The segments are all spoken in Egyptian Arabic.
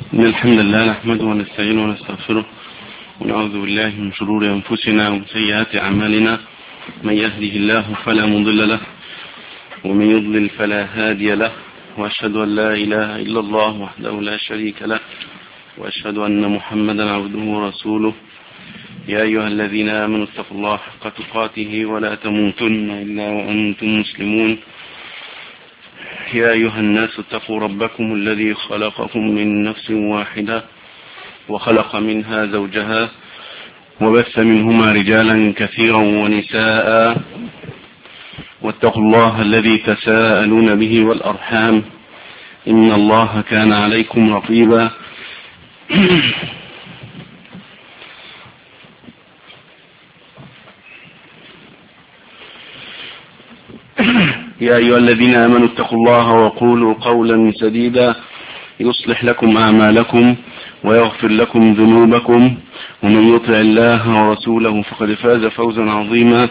إن الحمد لله نحمده ونستعينه ونستغفره ونعوذ بالله من شرور أنفسنا ومن سيئات أعمالنا من يهده الله فلا مضل له ومن يضلل فلا هادي له وأشهد أن لا إله إلا الله وحده لا شريك له وأشهد أن محمدا عبده ورسوله يا أيها الذين آمنوا اتقوا الله حق تقاته ولا تموتن إلا وأنتم مسلمون يا أيها الناس اتقوا ربكم الذي خلقكم من نفس واحدة وخلق منها زوجها وبث منهما رجالا كثيرا ونساء واتقوا الله الذي تساءلون به والأرحام إن الله كان عليكم رقيبا يا أيها الذين آمنوا اتقوا الله وقولوا قولا سديدا يصلح لكم أعمالكم ويغفر لكم ذنوبكم ومن يطع الله ورسوله فقد فاز فوزا عظيما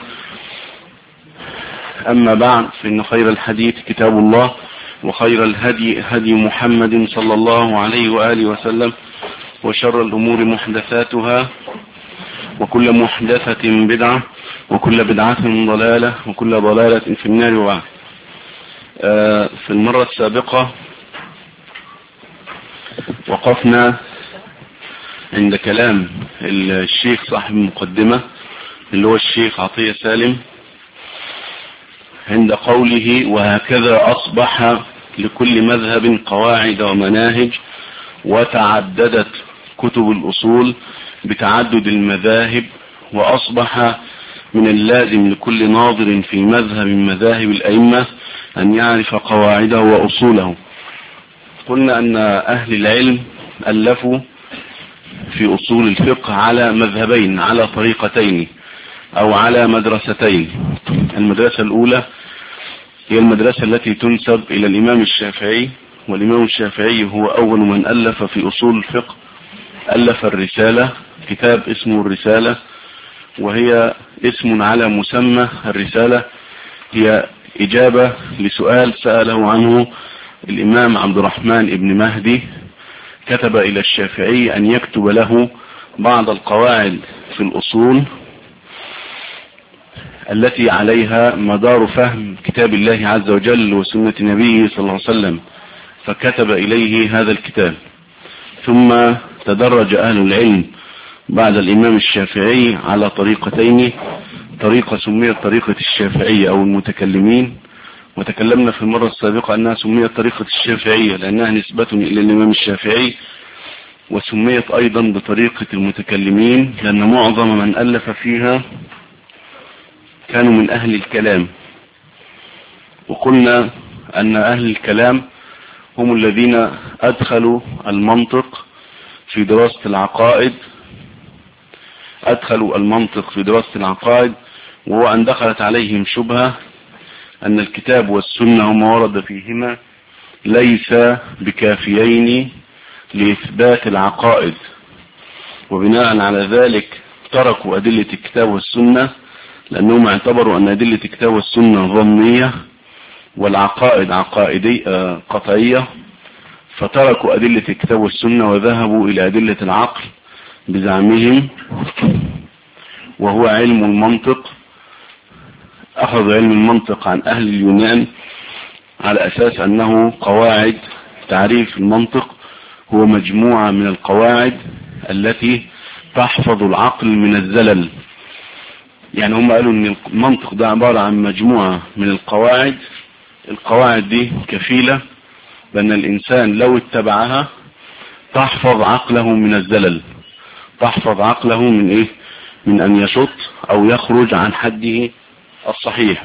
أما بعد فإن خير الحديث كتاب الله وخير الهدي هدي محمد صلى الله عليه وآله وسلم وشر الأمور محدثاتها وكل محدثة بدعة وكل بدعة ضلالة وكل ضلالة في النار وبعد في المرة السابقة وقفنا عند كلام الشيخ صاحب المقدمة اللي هو الشيخ عطية سالم عند قوله وهكذا أصبح لكل مذهب قواعد ومناهج وتعددت كتب الأصول بتعدد المذاهب وأصبح من اللازم لكل ناظر في مذهب من مذاهب الأئمة أن يعرف قواعده وأصوله قلنا أن أهل العلم ألفوا في أصول الفقه على مذهبين على طريقتين أو على مدرستين المدرسة الأولى هي المدرسة التي تنسب إلى الإمام الشافعي والإمام الشافعي هو أول من ألف في أصول الفقه ألف الرسالة كتاب اسمه الرسالة وهي اسم على مسمى الرسالة هي إجابة لسؤال سأله عنه الإمام عبد الرحمن ابن مهدي كتب إلى الشافعي أن يكتب له بعض القواعد في الأصول التي عليها مدار فهم كتاب الله عز وجل وسنة نبيه صلى الله عليه وسلم فكتب إليه هذا الكتاب ثم تدرج أهل العلم بعد الإمام الشافعي على طريقتين طريقة سميت طريقة الشافعية أو المتكلمين وتكلمنا في المرة السابقة أنها سميت طريقة الشافعية لأنها نسبة إلى الإمام الشافعي وسميت أيضا بطريقة المتكلمين لأن معظم من ألف فيها كانوا من أهل الكلام وقلنا أن أهل الكلام هم الذين أدخلوا المنطق في دراسة العقائد أدخلوا المنطق في دراسة العقائد وهو أن دخلت عليهم شبهة أن الكتاب والسنة وما ورد فيهما ليس بكافيين لإثبات العقائد وبناء على ذلك تركوا أدلة الكتاب والسنة لأنهم اعتبروا أن أدلة الكتاب والسنة ظنية والعقائد عقائدية قطعية فتركوا أدلة الكتاب والسنة وذهبوا إلى أدلة العقل بزعمهم وهو علم المنطق أخذ علم المنطق عن أهل اليونان على أساس أنه قواعد تعريف المنطق هو مجموعة من القواعد التي تحفظ العقل من الزلل يعني هم قالوا ان المنطق ده عبارة عن مجموعة من القواعد القواعد دي كفيلة بأن الإنسان لو اتبعها تحفظ عقله من الزلل تحفظ عقله من ايه من ان يشط او يخرج عن حده الصحيح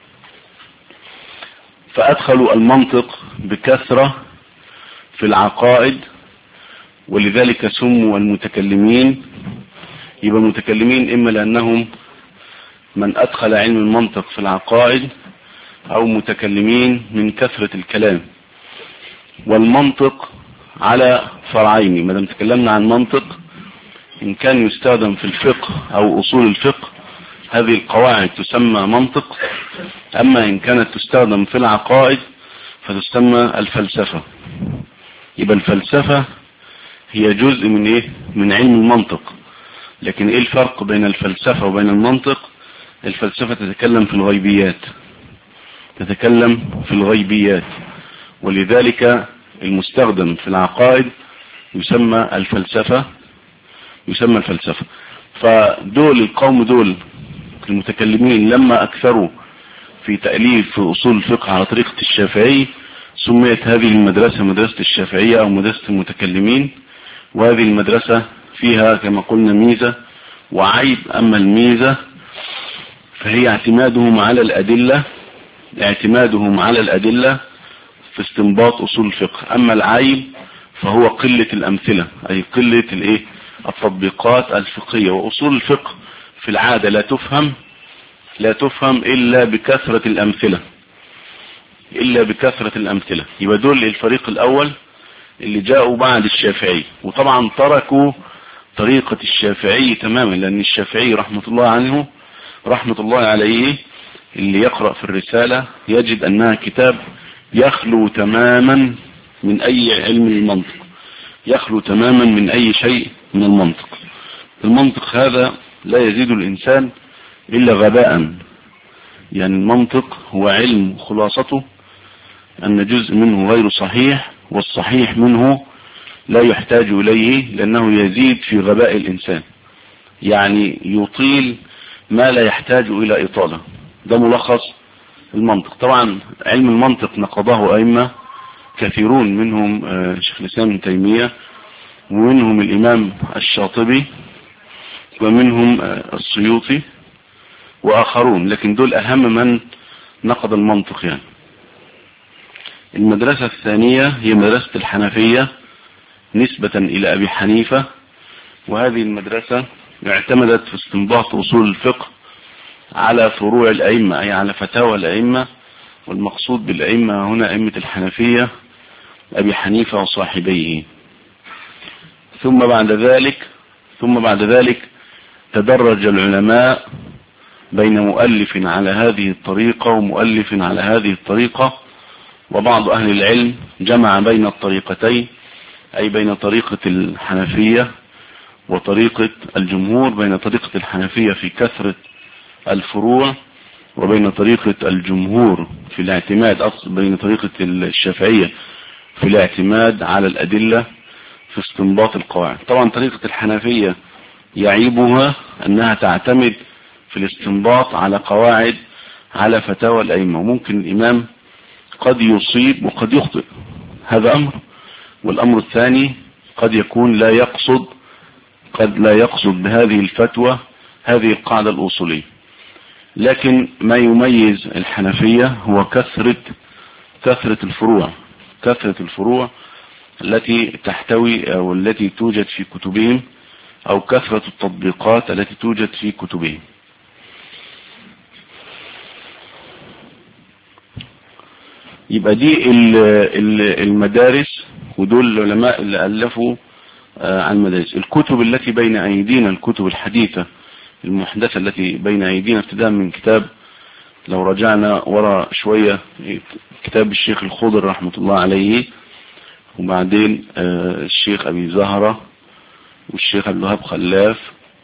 فادخلوا المنطق بكثرة في العقائد ولذلك سموا المتكلمين يبقى متكلمين اما لانهم من ادخل علم المنطق في العقائد او متكلمين من كثرة الكلام والمنطق على فرعين ما دام تكلمنا عن منطق إن كان يستخدم في الفقه أو أصول الفقه هذه القواعد تسمى منطق أما إن كانت تستخدم في العقائد فتسمى الفلسفة يبقى الفلسفة هي جزء من ايه من علم المنطق لكن ايه الفرق بين الفلسفة وبين المنطق الفلسفة تتكلم في الغيبيات تتكلم في الغيبيات ولذلك المستخدم في العقائد يسمى الفلسفة يسمى الفلسفة فدول القوم دول المتكلمين لما اكثروا في تأليف في اصول الفقه على طريقة الشافعي سميت هذه المدرسة مدرسة الشافعية او مدرسة المتكلمين وهذه المدرسة فيها كما قلنا ميزة وعيب اما الميزة فهي اعتمادهم على الادلة اعتمادهم على الادلة في استنباط اصول الفقه اما العيب فهو قلة الامثلة اي قلة الايه التطبيقات الفقهية واصول الفقه في العادة لا تفهم لا تفهم الا بكثرة الامثلة الا بكثرة الامثلة يبقى دول الفريق الاول اللي جاءوا بعد الشافعي وطبعا تركوا طريقة الشافعي تماما لان الشافعي رحمة الله عنه رحمة الله عليه اللي يقرأ في الرسالة يجد انها كتاب يخلو تماما من اي علم المنطق يخلو تماما من اي شيء من المنطق المنطق هذا لا يزيد الانسان الا غباء يعني المنطق هو علم خلاصته ان جزء منه غير صحيح والصحيح منه لا يحتاج اليه لانه يزيد في غباء الانسان يعني يطيل ما لا يحتاج الى اطالة ده ملخص المنطق طبعا علم المنطق نقضه ائمة كثيرون منهم شيخ الاسلام ابن تيمية ومنهم الامام الشاطبي ومنهم السيوطي واخرون لكن دول اهم من نقض المنطق يعني المدرسة الثانية هي مدرسة الحنفية نسبة الى ابي حنيفة وهذه المدرسة اعتمدت في استنباط اصول الفقه على فروع الائمة اي على فتاوى الائمة والمقصود بالائمة هنا ائمة الحنفية ابي حنيفة وصاحبيه ثم بعد ذلك ثم بعد ذلك تدرج العلماء بين مؤلف على هذه الطريقة ومؤلف على هذه الطريقة وبعض اهل العلم جمع بين الطريقتين اي بين طريقة الحنفية وطريقة الجمهور بين طريقة الحنفية في كثرة الفروع وبين طريقة الجمهور في الاعتماد أصل بين طريقة الشافعية في الاعتماد على الأدلة في استنباط القواعد طبعا طريقة الحنفية يعيبها أنها تعتمد في الاستنباط على قواعد على فتاوى الأئمة وممكن الإمام قد يصيب وقد يخطئ هذا أمر والأمر الثاني قد يكون لا يقصد قد لا يقصد بهذه الفتوى هذه القاعدة الأصولية لكن ما يميز الحنفية هو كثرة كثرة الفروع كثرة الفروع التي تحتوي أو التي توجد في كتبهم أو كثرة التطبيقات التي توجد في كتبهم يبقى دي المدارس ودول العلماء اللي ألفوا عن المدارس الكتب التي بين أيدينا الكتب الحديثة المحدثة التي بين أيدينا ابتداء من كتاب لو رجعنا ورا شوية كتاب الشيخ الخضر رحمة الله عليه وبعدين الشيخ أبي زهرة والشيخ عبد الوهاب خلاف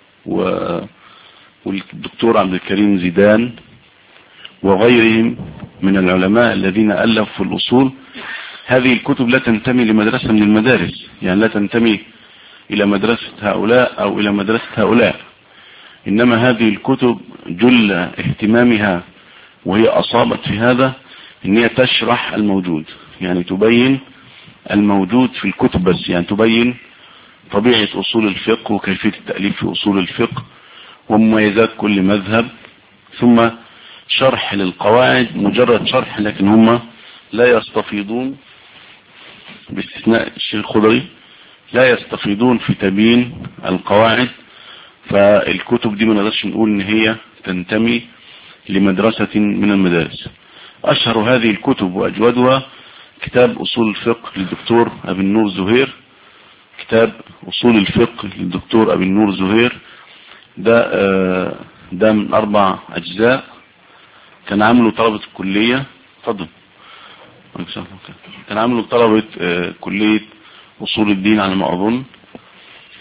والدكتور عبد الكريم زيدان وغيرهم من العلماء الذين ألفوا في الأصول هذه الكتب لا تنتمي لمدرسة من المدارس يعني لا تنتمي إلى مدرسة هؤلاء أو إلى مدرسة هؤلاء إنما هذه الكتب جل اهتمامها وهي أصابت في هذا إن هي تشرح الموجود يعني تبين الموجود في الكتب بس يعني تبين طبيعة أصول الفقه وكيفية التأليف في أصول الفقه ومميزات كل مذهب ثم شرح للقواعد مجرد شرح لكن هم لا يستفيضون باستثناء الشيخ الخضري لا يستفيضون في تبيين القواعد فالكتب دي ما نقدرش نقول ان هي تنتمي لمدرسة من المدارس اشهر هذه الكتب واجودها كتاب اصول الفقه للدكتور ابي النور زهير كتاب اصول الفقه للدكتور ابي النور زهير ده ده من اربع اجزاء كان عامله طلبة الكلية اتفضل كان عامله طلبة كلية اصول الدين على ما اظن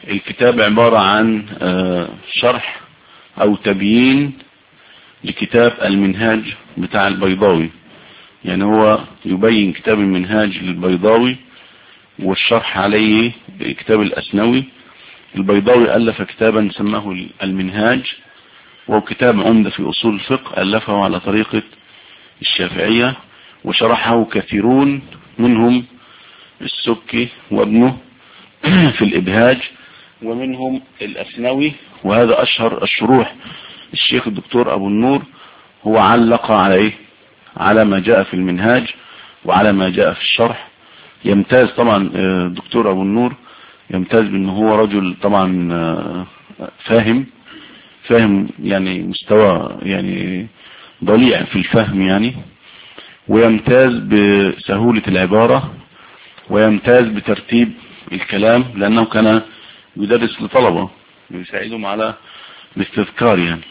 الكتاب عبارة عن شرح او تبيين لكتاب المنهاج بتاع البيضاوي يعني هو يبين كتاب المنهاج للبيضاوي والشرح عليه كتاب الأسنوي البيضاوي ألف كتابا سماه المنهاج وهو كتاب عمدة في أصول الفقه ألفه على طريقة الشافعية وشرحه كثيرون منهم السكي وابنه في الإبهاج ومنهم الأسنوي وهذا أشهر الشروح الشيخ الدكتور أبو النور هو علق على إيه على ما جاء في المنهاج وعلى ما جاء في الشرح يمتاز طبعا الدكتور أبو النور يمتاز بأن هو رجل طبعا فاهم فاهم يعني مستوى يعني ضليع في الفهم يعني ويمتاز بسهولة العبارة ويمتاز بترتيب الكلام لأنه كان يدرس لطلبة يساعدهم على الاستذكار يعني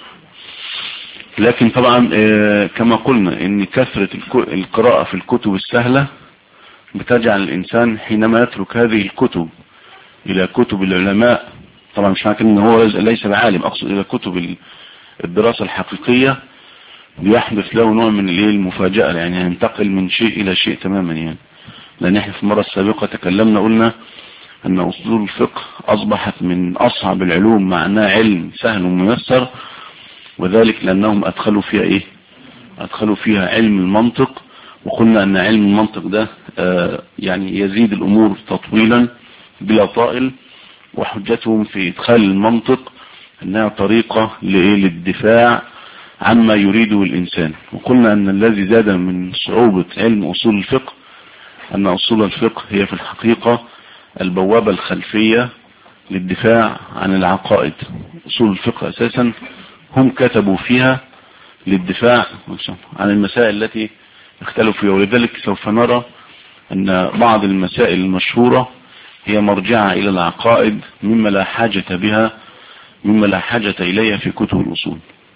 لكن طبعا كما قلنا ان كثرة القراءة في الكتب السهلة بتجعل الانسان حينما يترك هذه الكتب الى كتب العلماء طبعا مش معنى ان هو ليس بعالم اقصد الى كتب الدراسة الحقيقية بيحدث له نوع من المفاجأة يعني ينتقل من شيء الى شيء تماما يعني لان احنا في المرة السابقة تكلمنا قلنا ان اصول الفقه اصبحت من اصعب العلوم مع انها علم سهل وميسر وذلك لانهم ادخلوا فيها ايه ادخلوا فيها علم المنطق وقلنا ان علم المنطق ده آه يعني يزيد الامور تطويلا بلا طائل وحجتهم في ادخال المنطق انها طريقة للدفاع عما يريده الانسان وقلنا ان الذي زاد من صعوبة علم اصول الفقه ان اصول الفقه هي في الحقيقة البوابة الخلفية للدفاع عن العقائد اصول الفقه اساسا هم كتبوا فيها للدفاع عن المسائل التي اختلفوا فيها ولذلك سوف نرى ان بعض المسائل المشهورة هي مرجعة الى العقائد مما لا حاجة بها مما لا حاجة اليها في كتب الاصول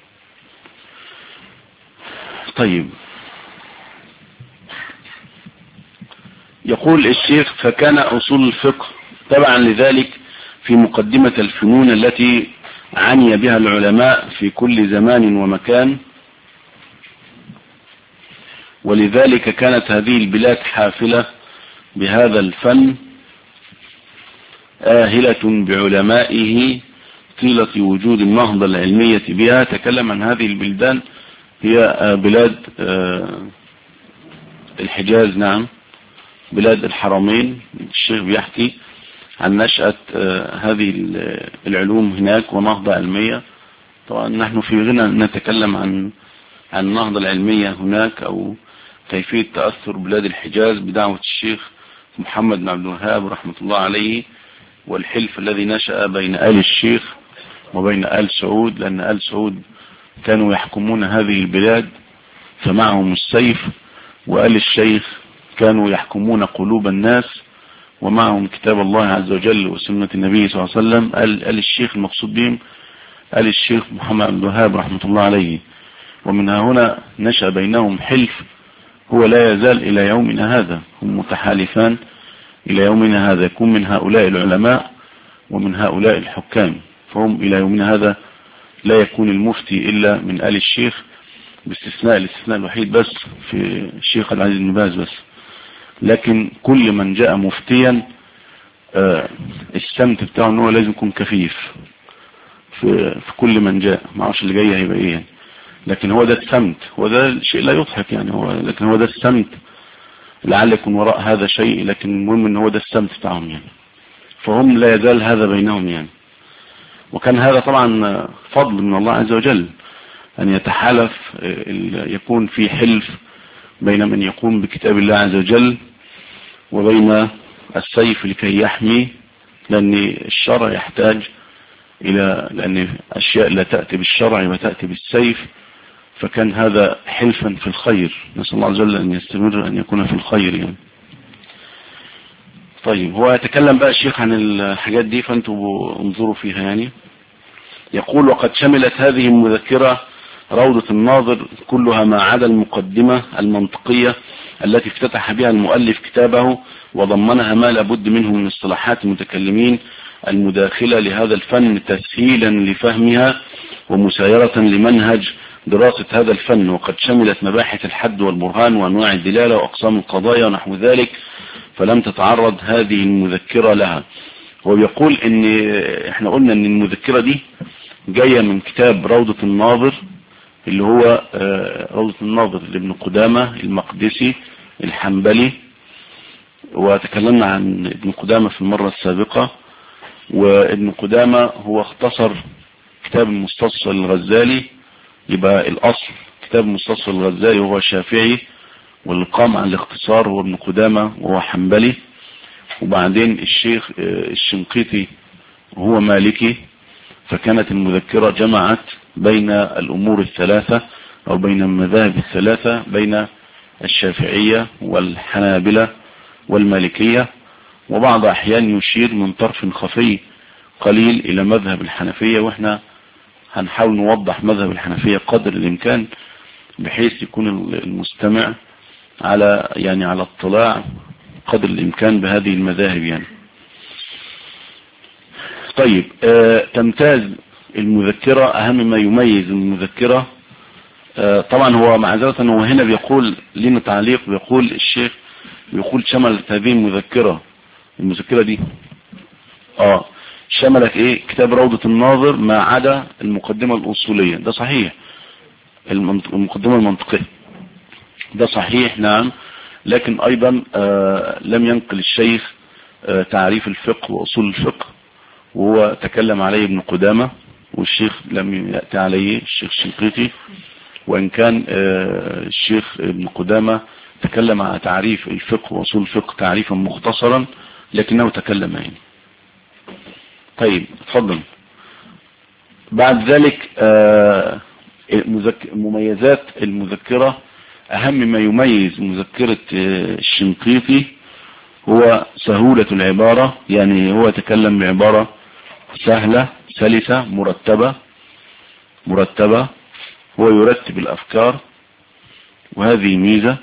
طيب يقول الشيخ فكان اصول الفقه تبعا لذلك في مقدمة الفنون التي عني بها العلماء في كل زمان ومكان ولذلك كانت هذه البلاد حافلة بهذا الفن آهلة بعلمائه طيلة وجود النهضة العلمية بها تكلم عن هذه البلدان هي بلاد الحجاز نعم بلاد الحرمين الشيخ بيحكي عن نشأة هذه العلوم هناك ونهضة علمية طبعا نحن في غنى نتكلم عن عن النهضة العلمية هناك او كيفية تأثر بلاد الحجاز بدعوة الشيخ محمد بن عبد الوهاب رحمة الله عليه والحلف الذي نشأ بين آل الشيخ وبين آل سعود لأن آل سعود كانوا يحكمون هذه البلاد فمعهم السيف وآل الشيخ كانوا يحكمون قلوب الناس ومعهم كتاب الله عز وجل وسنة النبي صلى الله عليه وسلم قال, قال الشيخ المقصود بهم قال الشيخ محمد بن الوهاب رحمة الله عليه ومن هنا نشأ بينهم حلف هو لا يزال إلى يومنا هذا هم متحالفان إلى يومنا هذا يكون من هؤلاء العلماء ومن هؤلاء الحكام فهم إلى يومنا هذا لا يكون المفتي إلا من آل الشيخ باستثناء الاستثناء الوحيد بس في الشيخ العزيز بن باز بس لكن كل من جاء مفتيا آه السمت بتاعه ان هو لازم يكون كفيف في, في كل من جاء ما اعرفش اللي جاي هيبقى ايه يعني. لكن هو ده السمت هو ده شيء لا يضحك يعني هو لكن هو ده السمت لعل يكون وراء هذا شيء لكن المهم ان هو ده السمت بتاعهم يعني فهم لا يزال هذا بينهم يعني وكان هذا طبعا فضل من الله عز وجل ان يتحالف يكون في حلف بين من يقوم بكتاب الله عز وجل وبين السيف لكي يحمي لأن الشرع يحتاج إلى لأن أشياء لا تأتي بالشرع وتأتي بالسيف فكان هذا حلفا في الخير نسأل الله عز وجل أن يستمر أن يكون في الخير يعني طيب هو يتكلم بقى الشيخ عن الحاجات دي فانتوا انظروا فيها يعني يقول وقد شملت هذه المذكرة روضة الناظر كلها ما عدا المقدمة المنطقية التي افتتح بها المؤلف كتابه وضمنها ما لابد منه من اصطلاحات المتكلمين المداخلة لهذا الفن تسهيلا لفهمها ومسايرة لمنهج دراسة هذا الفن وقد شملت مباحث الحد والبرهان وأنواع الدلالة وأقسام القضايا ونحو ذلك فلم تتعرض هذه المذكرة لها ويقول ان احنا قلنا ان المذكرة دي جاية من كتاب روضة الناظر اللي هو روضة الناظر لابن قدامة المقدسي الحنبلي وتكلمنا عن ابن قدامة في المرة السابقة وابن قدامة هو اختصر كتاب المستصفى الغزالي يبقى الاصل كتاب المستصفى الغزالي وهو شافعي واللي قام عن الاختصار هو ابن قدامة وهو حنبلي وبعدين الشيخ الشنقيطي هو مالكي فكانت المذكرة جمعت بين الامور الثلاثة او بين المذاهب الثلاثة بين الشافعية والحنابلة والمالكية وبعض احيان يشير من طرف خفي قليل الى مذهب الحنفية واحنا هنحاول نوضح مذهب الحنفية قدر الامكان بحيث يكون المستمع على يعني على اطلاع قدر الامكان بهذه المذاهب يعني طيب آه تمتاز المذكرة اهم ما يميز المذكرة آه طبعا هو معذرة هو هنا بيقول لنا تعليق بيقول الشيخ بيقول شملت هذه المذكرة المذكرة دي اه شملت ايه كتاب روضة الناظر ما عدا المقدمة الاصولية ده صحيح المقدمة المنطقية ده صحيح نعم لكن ايضا آه لم ينقل الشيخ آه تعريف الفقه واصول الفقه وهو تكلم عليه ابن قدامة والشيخ لم يأتي عليه الشيخ الشنقيطي وان كان آه الشيخ ابن قدامة تكلم على تعريف الفقه واصول الفقه تعريفا مختصرا لكنه تكلم يعني طيب اتفضل بعد ذلك مميزات المذكرة اهم ما يميز مذكرة الشنقيطي هو سهولة العبارة يعني هو تكلم بعبارة سهلة سلسة مرتبة مرتبة هو يرتب الافكار وهذه ميزة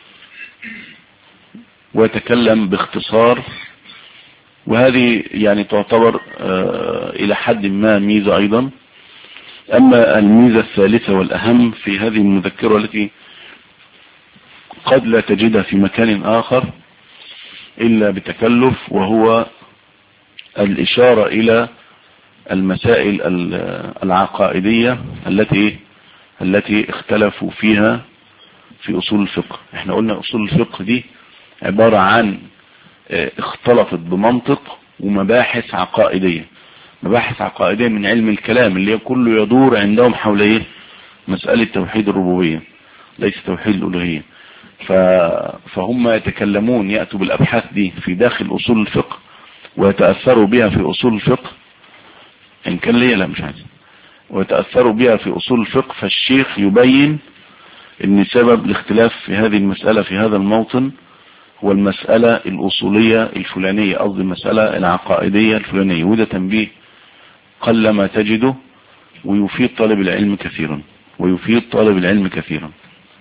ويتكلم باختصار وهذه يعني تعتبر الى حد ما ميزة ايضا اما الميزة الثالثة والاهم في هذه المذكرة التي قد لا تجدها في مكان اخر الا بتكلف وهو الاشارة الى المسائل العقائدية التي التي اختلفوا فيها في اصول الفقه احنا قلنا اصول الفقه دي عبارة عن اختلطت بمنطق ومباحث عقائدية مباحث عقائدية من علم الكلام اللي كله يدور عندهم حول ايه مسألة توحيد الربوبية ليس توحيد الالوهية فهم يتكلمون يأتوا بالابحاث دي في داخل اصول الفقه ويتأثروا بها في اصول الفقه ان كان ليه لا مش عايز ويتأثروا بها في اصول الفقه فالشيخ يبين ان سبب الاختلاف في هذه المسألة في هذا الموطن هو المسألة الأصولية الفلانية قصدي المسألة العقائدية الفلانية وده تنبيه قل ما تجده ويفيد طالب العلم كثيرا ويفيد طالب العلم كثيرا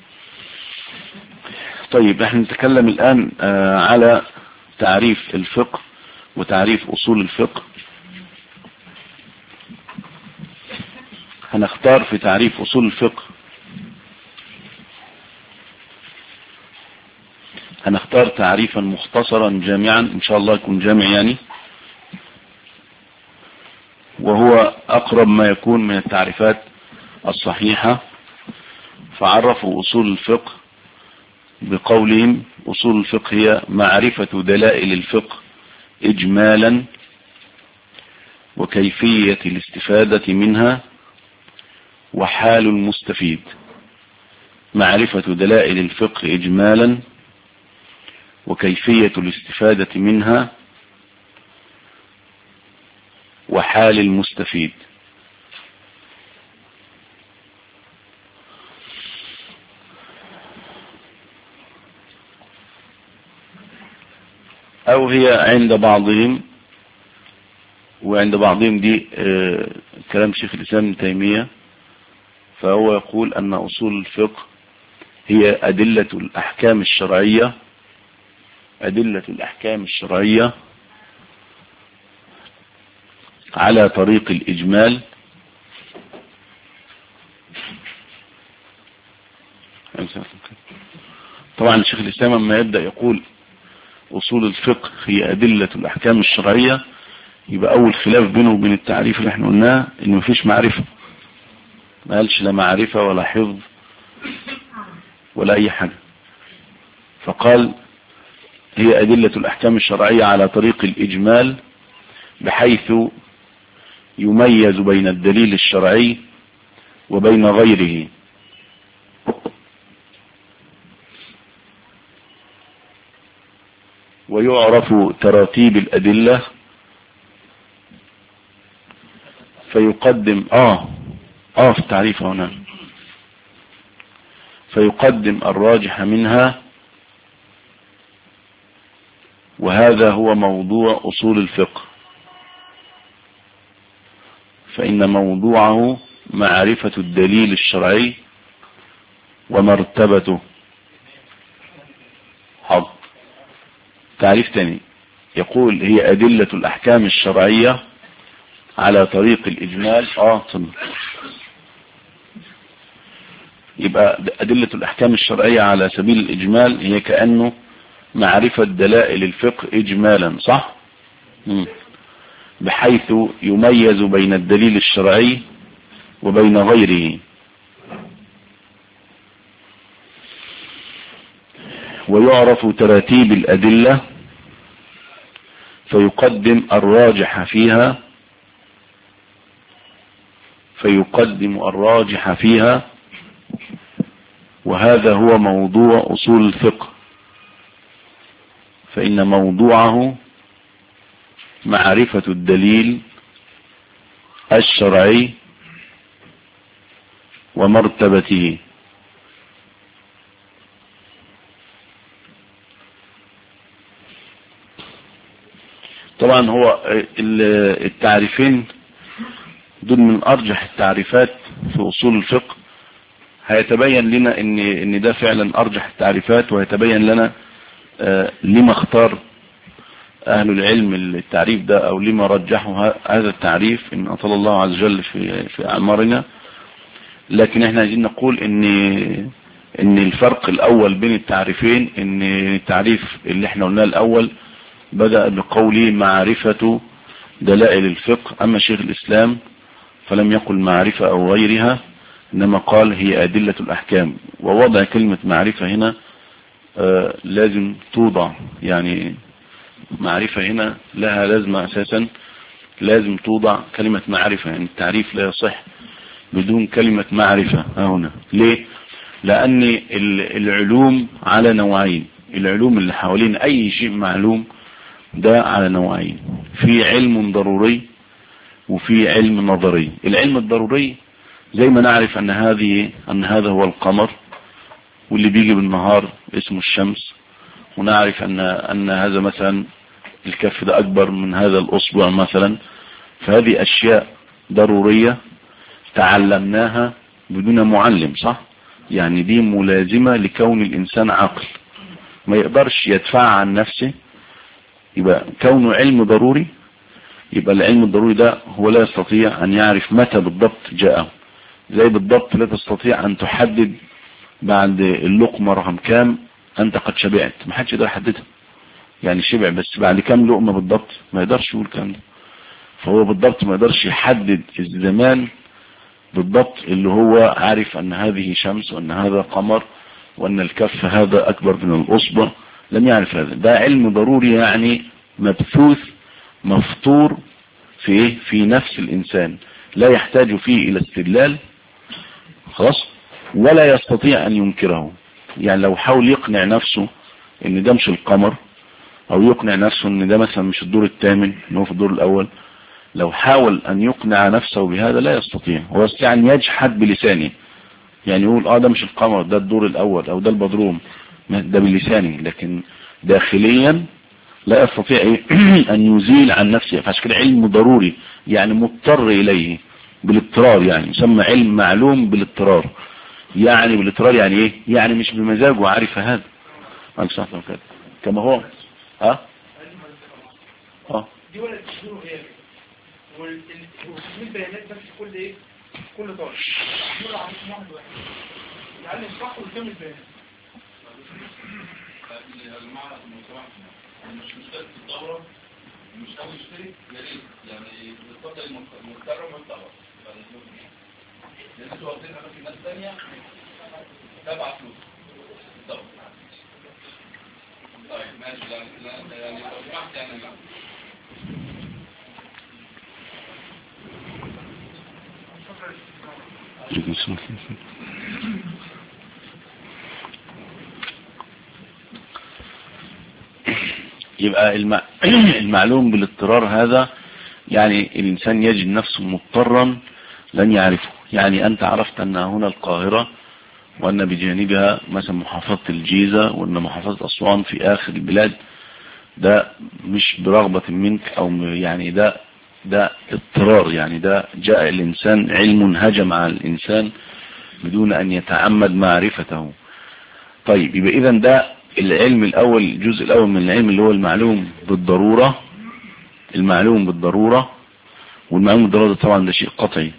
طيب احنا نتكلم الآن على تعريف الفقه وتعريف أصول الفقه هنختار في تعريف أصول الفقه هنختار تعريفا مختصرا جامعا ان شاء الله يكون جامع يعني وهو اقرب ما يكون من التعريفات الصحيحة فعرفوا اصول الفقه بقولهم اصول الفقه هي معرفة دلائل الفقه اجمالا وكيفية الاستفادة منها وحال المستفيد معرفة دلائل الفقه اجمالا وكيفية الاستفادة منها وحال المستفيد او هي عند بعضهم وعند بعضهم دي آه كلام شيخ الاسلام ابن تيمية فهو يقول ان اصول الفقه هي ادلة الاحكام الشرعية أدلة الأحكام الشرعية على طريق الإجمال طبعا الشيخ الإسلام لما يبدأ يقول أصول الفقه هي أدلة الأحكام الشرعية يبقى أول خلاف بينه وبين التعريف اللي احنا قلناه إن مفيش معرفة ما قالش لا معرفة ولا حفظ ولا أي حاجة فقال هي أدلة الأحكام الشرعية على طريق الإجمال بحيث يميز بين الدليل الشرعي وبين غيره ويعرف تراتيب الأدلة فيقدم آه آه في التعريف هنا فيقدم الراجح منها وهذا هو موضوع أصول الفقه فإن موضوعه معرفة الدليل الشرعي ومرتبته حظ تعريف تاني يقول هي أدلة الأحكام الشرعية على طريق الإجمال آه صنع. يبقى أدلة الأحكام الشرعية على سبيل الإجمال هي كأنه معرفة دلائل الفقه إجمالا صح مم. بحيث يميز بين الدليل الشرعي وبين غيره ويعرف تراتيب الأدلة فيقدم الراجح فيها فيقدم الراجح فيها وهذا هو موضوع أصول الفقه فإن موضوعه معرفة الدليل الشرعي ومرتبته طبعا هو التعريفين دول من ارجح التعريفات في اصول الفقه هيتبين لنا ان ان ده فعلا ارجح التعريفات وهيتبين لنا آه لما اختار اهل العلم التعريف ده او لما رجحوا هذا التعريف ان اطال الله عز وجل في في اعمارنا لكن احنا عايزين نقول ان ان الفرق الاول بين التعريفين ان التعريف اللي احنا قلناه الاول بدأ بقوله معرفة دلائل الفقه أما شيخ الإسلام فلم يقل معرفة أو غيرها إنما قال هي أدلة الأحكام ووضع كلمة معرفة هنا آه لازم توضع يعني معرفة هنا لها لازمة أساسا لازم توضع كلمة معرفة يعني التعريف لا يصح بدون كلمة معرفة هنا ليه لأن العلوم على نوعين العلوم اللي حوالين أي شيء معلوم ده على نوعين في علم ضروري وفي علم نظري العلم الضروري زي ما نعرف ان هذه ان هذا هو القمر واللي بيجي بالنهار اسمه الشمس ونعرف ان ان هذا مثلا الكف ده اكبر من هذا الاصبع مثلا فهذه اشياء ضرورية تعلمناها بدون معلم صح يعني دي ملازمة لكون الانسان عقل ما يقدرش يدفع عن نفسه يبقى كونه علم ضروري يبقى العلم الضروري ده هو لا يستطيع ان يعرف متى بالضبط جاءه زي بالضبط لا تستطيع ان تحدد بعد اللقمة رقم كام انت قد شبعت ما حدش يقدر يحددها يعني شبع بس بعد كام لقمة بالضبط ما يقدرش يقول الكلام ده فهو بالضبط ما يقدرش يحدد الزمان بالضبط اللي هو عارف ان هذه شمس وان هذا قمر وان الكف هذا اكبر من الاصبع لم يعرف هذا ده علم ضروري يعني مبثوث مفطور في ايه في نفس الانسان لا يحتاج فيه الى استدلال خلاص ولا يستطيع ان ينكره يعني لو حاول يقنع نفسه ان ده مش القمر او يقنع نفسه ان ده مثلا مش الدور الثامن ان هو في الدور الاول لو حاول ان يقنع نفسه بهذا لا يستطيع هو يستطيع ان يجحد بلسانه يعني يقول اه ده مش القمر ده الدور الاول او ده البدروم ده بلسانه لكن داخليا لا يستطيع ان يزيل عن نفسه فعشان كده علم ضروري يعني مضطر اليه بالاضطرار يعني يسمى علم معلوم بالاضطرار يعني بالاضطرار يعني ايه يعني مش بمزاجه عارف هذا كما هو ها اه وتجميل بيانات بس كل ايه كل طالب دول عارفين واحد واحد يعني الصح وتجميل بيانات المعنى مش مشترك في الدورة مش ناوي يشترك يا ريت يعني بالفضل المكرم والدورة لان انتوا واخدينها بس الناس الثانية تبع فلوس الدورة طيب ماشي يعني يعني لو سمحت يعني لا يبقى الم... المعلوم بالاضطرار هذا يعني الإنسان يجد نفسه مضطرا لن يعرفه يعني أنت عرفت أن هنا القاهرة وأن بجانبها مثلا محافظة الجيزة وأن محافظة أسوان في آخر البلاد ده مش برغبة منك أو يعني ده ده اضطرار يعني ده جاء الإنسان علم هجم على الإنسان بدون أن يتعمد معرفته طيب يبقى إذا ده العلم الأول الجزء الأول من العلم اللي هو المعلوم بالضرورة المعلوم بالضرورة والمعلوم بالضرورة طبعا ده شيء قطعي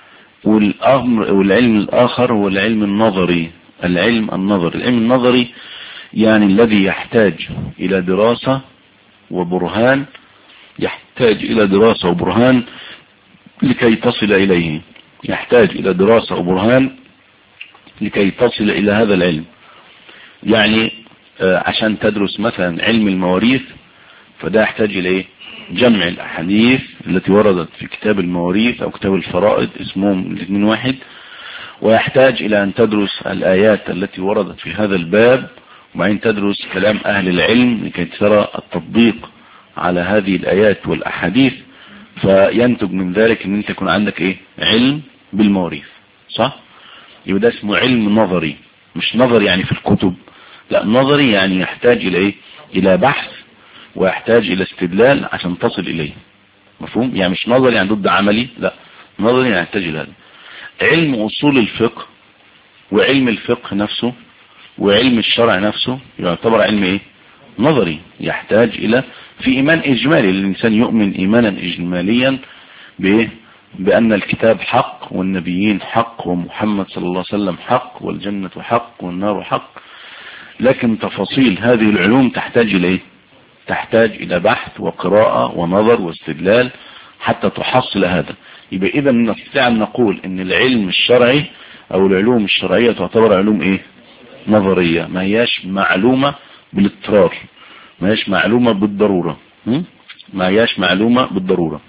والأمر والعلم الآخر هو العلم النظري العلم النظري العلم النظري يعني الذي يحتاج إلى دراسة وبرهان يحتاج إلى دراسة وبرهان لكي تصل إليه يحتاج إلى دراسة وبرهان لكي تصل إلى هذا العلم يعني عشان تدرس مثلا علم المواريث فده يحتاج إلى إيه جمع الأحاديث التي وردت في كتاب المواريث أو كتاب الفرائض اسمهم الاثنين واحد ويحتاج إلى أن تدرس الآيات التي وردت في هذا الباب وبعدين تدرس كلام أهل العلم لكي ترى التطبيق على هذه الآيات والأحاديث فينتج من ذلك ان انت يكون عندك ايه علم بالمواريث صح يبقى ده اسمه علم نظري مش نظري يعني في الكتب لا نظري يعني يحتاج الى ايه الى بحث ويحتاج الى استدلال عشان تصل اليه مفهوم يعني مش نظري يعني ضد عملي لا نظري يعني يحتاج الى هذا علم اصول الفقه وعلم الفقه نفسه وعلم الشرع نفسه يعتبر علم ايه نظري يحتاج الى في ايمان اجمالي الانسان يؤمن ايمانا اجماليا بايه بان الكتاب حق والنبيين حق ومحمد صلى الله عليه وسلم حق والجنة حق والنار حق لكن تفاصيل هذه العلوم تحتاج الى ايه تحتاج الى بحث وقراءة ونظر واستدلال حتى تحصل هذا يبقى اذا نستطيع ان نقول ان العلم الشرعي او العلوم الشرعية تعتبر علوم ايه نظرية ما هياش معلومة بالاضطرار ما هياش معلومة بالضرورة م? ما هياش معلومة بالضرورة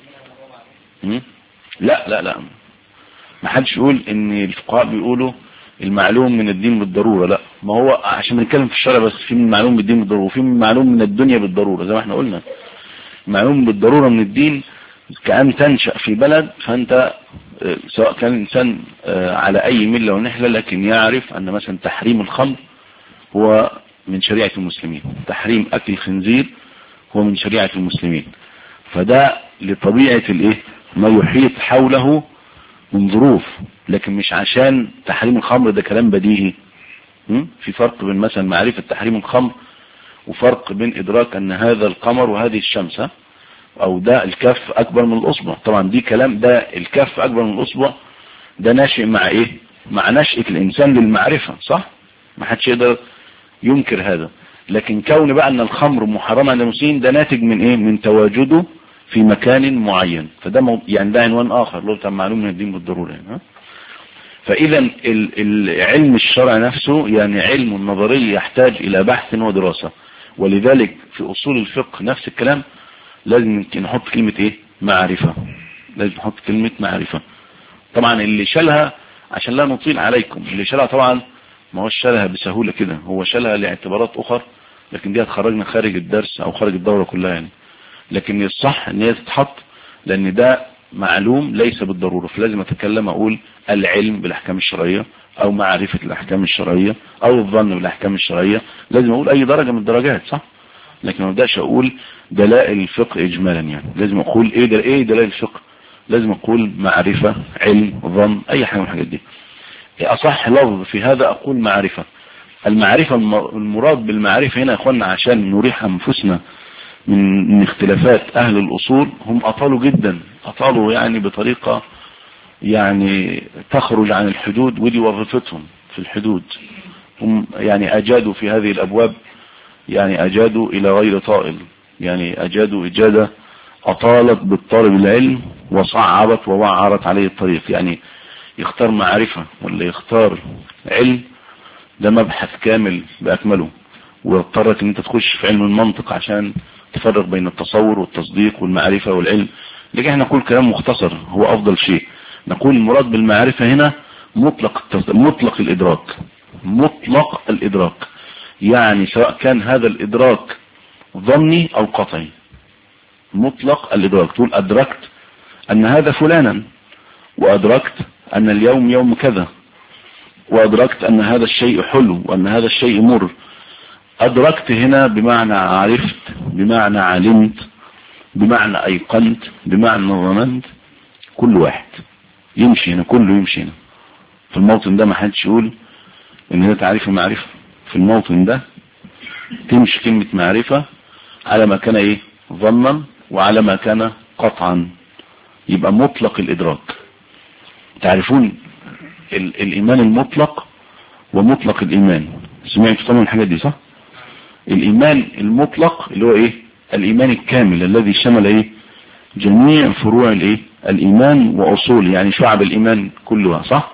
م? لا لا لا ما حدش يقول ان الفقهاء بيقولوا المعلوم من الدين بالضرورة لا ما هو عشان بنتكلم في الشرع بس في من معلوم بالدين بالضرورة وفي من معلوم من الدنيا بالضرورة زي ما احنا قلنا معلوم بالضرورة من الدين كأن تنشأ في بلد فانت سواء كان الانسان على اي ملة ونحلة لكن يعرف ان مثلا تحريم الخمر هو من شريعة المسلمين تحريم اكل الخنزير هو من شريعة المسلمين فده لطبيعة الايه ما يحيط حوله من ظروف لكن مش عشان تحريم الخمر ده كلام بديهي في فرق بين مثلا معرفة تحريم الخمر وفرق بين ادراك ان هذا القمر وهذه الشمس او ده الكف اكبر من الاصبع طبعا دي كلام ده الكف اكبر من الاصبع ده ناشئ مع ايه مع نشأة الانسان للمعرفة صح ما حدش يقدر ينكر هذا لكن كون بقى ان الخمر محرمة عند المسلمين ده ناتج من ايه من تواجده في مكان معين فده مو... يعني ده عنوان اخر لو كان معلوم من الدين بالضرورة يعني. ها؟ فاذا العلم الشرع نفسه يعني علم نظري يحتاج الى بحث ودراسة ولذلك في اصول الفقه نفس الكلام لازم نحط كلمة ايه معرفة لازم نحط كلمة معرفة طبعا اللي شالها عشان لا نطيل عليكم اللي شالها طبعا ما هو شالها بسهولة كده هو شالها لاعتبارات اخر لكن دي هتخرجنا خارج الدرس او خارج الدورة كلها يعني لكن الصح ان هي تتحط لان ده معلوم ليس بالضرورة فلازم اتكلم اقول العلم بالاحكام الشرعية او معرفة الاحكام الشرعية او الظن بالاحكام الشرعية لازم اقول اي درجة من الدرجات صح لكن ما بداش اقول دلائل الفقه اجمالا يعني لازم اقول ايه ده ايه دلائل الفقه لازم اقول معرفة علم ظن اي حاجة من الحاجات دي اصح لفظ في هذا اقول معرفة المعرفة المراد بالمعرفة هنا يا اخوانا عشان نريح انفسنا من من اختلافات اهل الاصول هم اطالوا جدا اطالوا يعني بطريقة يعني تخرج عن الحدود ودي وظيفتهم في الحدود هم يعني اجادوا في هذه الابواب يعني اجادوا الى غير طائل يعني اجادوا اجادة اطالت بالطالب العلم وصعبت ووعرت عليه الطريق يعني يختار معرفة ولا يختار علم ده مبحث كامل باكمله واضطرك ان انت تخش في علم المنطق عشان تفرق بين التصور والتصديق والمعرفة والعلم لكن احنا نقول كلام مختصر هو افضل شيء نقول المراد بالمعرفة هنا مطلق التص- مطلق الادراك مطلق الادراك يعني سواء كان هذا الادراك ظني او قطعي مطلق الادراك تقول ادركت ان هذا فلانا وادركت ان اليوم يوم كذا وادركت ان هذا الشيء حلو وان هذا الشيء مر ادركت هنا بمعنى عرفت بمعنى علمت بمعنى ايقنت بمعنى ظننت كل واحد يمشي هنا كله يمشي هنا في الموطن ده ما حدش يقول ان ده تعريف المعرفة في الموطن ده تمشي كلمة معرفة على ما كان ايه ظنا وعلى ما كان قطعا يبقى مطلق الادراك تعرفون ال الايمان المطلق ومطلق الايمان سمعتوا طبعا الحاجات دي صح الايمان المطلق اللي هو ايه الايمان الكامل الذي شمل ايه جميع فروع الايه الايمان واصول يعني شعب الايمان كلها صح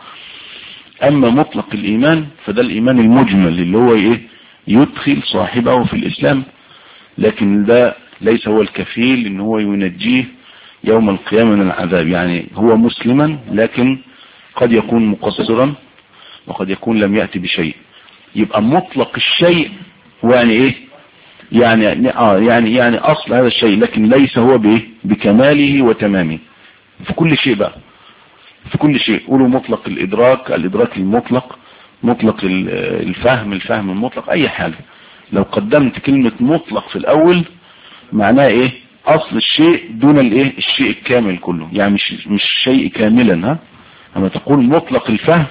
اما مطلق الايمان فده الايمان المجمل اللي هو ايه يدخل صاحبه في الاسلام لكن ده ليس هو الكفيل ان هو ينجيه يوم القيامة من العذاب يعني هو مسلما لكن قد يكون مقصرا وقد يكون لم يأتي بشيء يبقى مطلق الشيء هو يعني ايه يعني اه يعني يعني اصل هذا الشيء لكن ليس هو بايه بكماله وتمامه في كل شيء بقى في كل شيء قولوا مطلق الادراك الادراك المطلق مطلق ال- الفهم الفهم المطلق اي حاجة لو قدمت كلمة مطلق في الاول معناه ايه اصل الشيء دون الايه الشيء الكامل كله يعني مش مش شيء كاملا ها اما تقول مطلق الفهم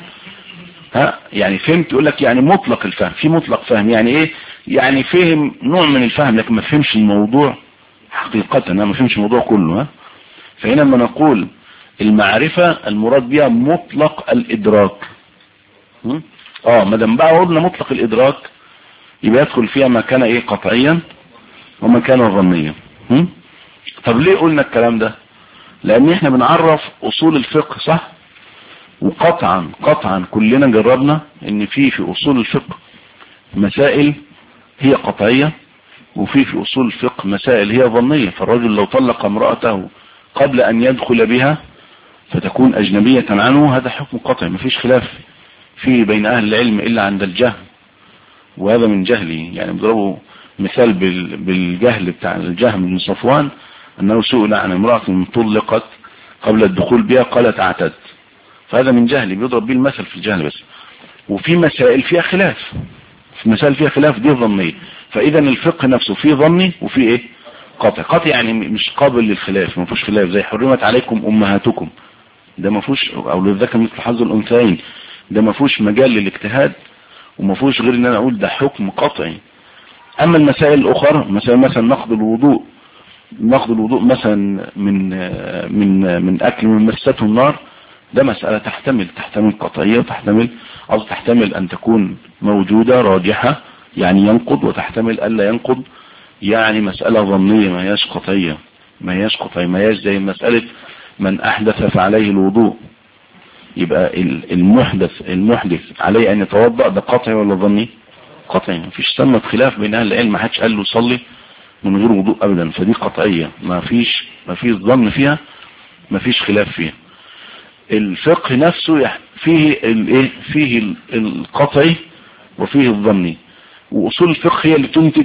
ها يعني فهمت يقول لك يعني مطلق الفهم في مطلق فهم يعني ايه يعني فهم نوع من الفهم لكن ما فهمش الموضوع حقيقة ها ما فهمش الموضوع كله ها فهنا لما نقول المعرفة المراد بها مطلق الادراك م? اه ما دام بقى قلنا مطلق الادراك يبقى يدخل فيها ما كان ايه قطعيا وما كان ظنيا م? طب ليه قلنا الكلام ده لان احنا بنعرف اصول الفقه صح وقطعا قطعا كلنا جربنا ان في في اصول الفقه مسائل هي قطعية وفي في اصول الفقه مسائل هي ظنية فالرجل لو طلق امرأته قبل ان يدخل بها فتكون اجنبية عنه هذا حكم قطعي مفيش خلاف فيه بين اهل العلم الا عند الجهل وهذا من جهله يعني بضربوا مثال بال- بالجهل بتاع الجهم بن صفوان انه سئل عن امرأة طلقت قبل الدخول بها قالت اعتدت فهذا من جهل بيضرب به المثل في الجهل بس وفي مسائل فيها خلاف في مسائل فيها خلاف دي ظنية فاذا الفقه نفسه فيه ظني وفيه ايه قطع قطع يعني مش قابل للخلاف ما فيهوش خلاف زي حرمت عليكم امهاتكم ده ما فيهوش او للذكر مثل حظ الانثيين ده ما فيهوش مجال للاجتهاد وما فيهوش غير ان انا اقول ده حكم قطعي اما المسائل الاخرى مثلا مثلا نقض الوضوء نقض الوضوء مثلا من من من اكل من مسته النار ده مسألة تحتمل تحتمل قطعية وتحتمل أو تحتمل أن تكون موجودة راجحة يعني ينقض وتحتمل ألا ينقض يعني مسألة ظنية ما هياش قطعية ما هياش قطعية ما هياش زي مسألة من أحدث فعليه الوضوء يبقى ال- المحدث المحدث عليه أن يتوضأ ده قطعي ولا ظني قطعي مفيش سمة خلاف بين أهل العلم ما حدش قال له صلي من غير وضوء أبدا فدي قطعية ما فيش ما فيش ظن فيها ما فيش خلاف فيها الفقه نفسه يح- فيه الايه فيه ال- القطعي وفيه الظني واصول الفقه هي اللي تنتج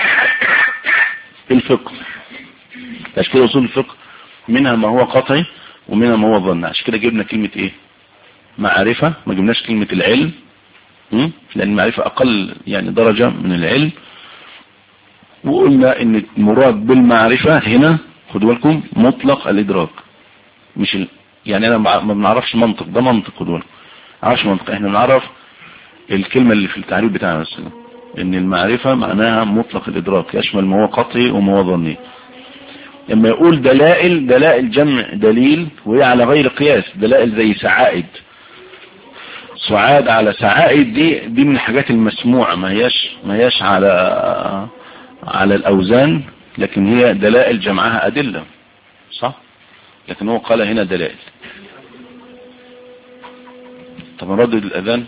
الفقه عشان كده اصول الفقه منها ما هو قطعي ومنها ما هو ظني عشان كده جبنا كلمة ايه معرفة ما جبناش كلمة العلم م? لان المعرفة اقل يعني درجة من العلم وقلنا ان المراد بالمعرفة هنا خدوا بالكم مطلق الادراك مش ال... يعني انا مع- ما بنعرفش منطق ده منطق خدوا بالكم ما نعرفش منطق احنا بنعرف الكلمة اللي في التعريف بتاعنا بس ان المعرفة معناها مطلق الادراك يشمل ما هو قطعي وما هو ظني لما يقول دلائل دلائل جمع دليل وهي على غير قياس دلائل زي سعائد سعاد على سعائد دي دي من الحاجات المسموعة ما هياش ما هياش على على الاوزان لكن هي دلائل جمعها ادلة صح لكن هو قال هنا دلائل طب نردد الاذان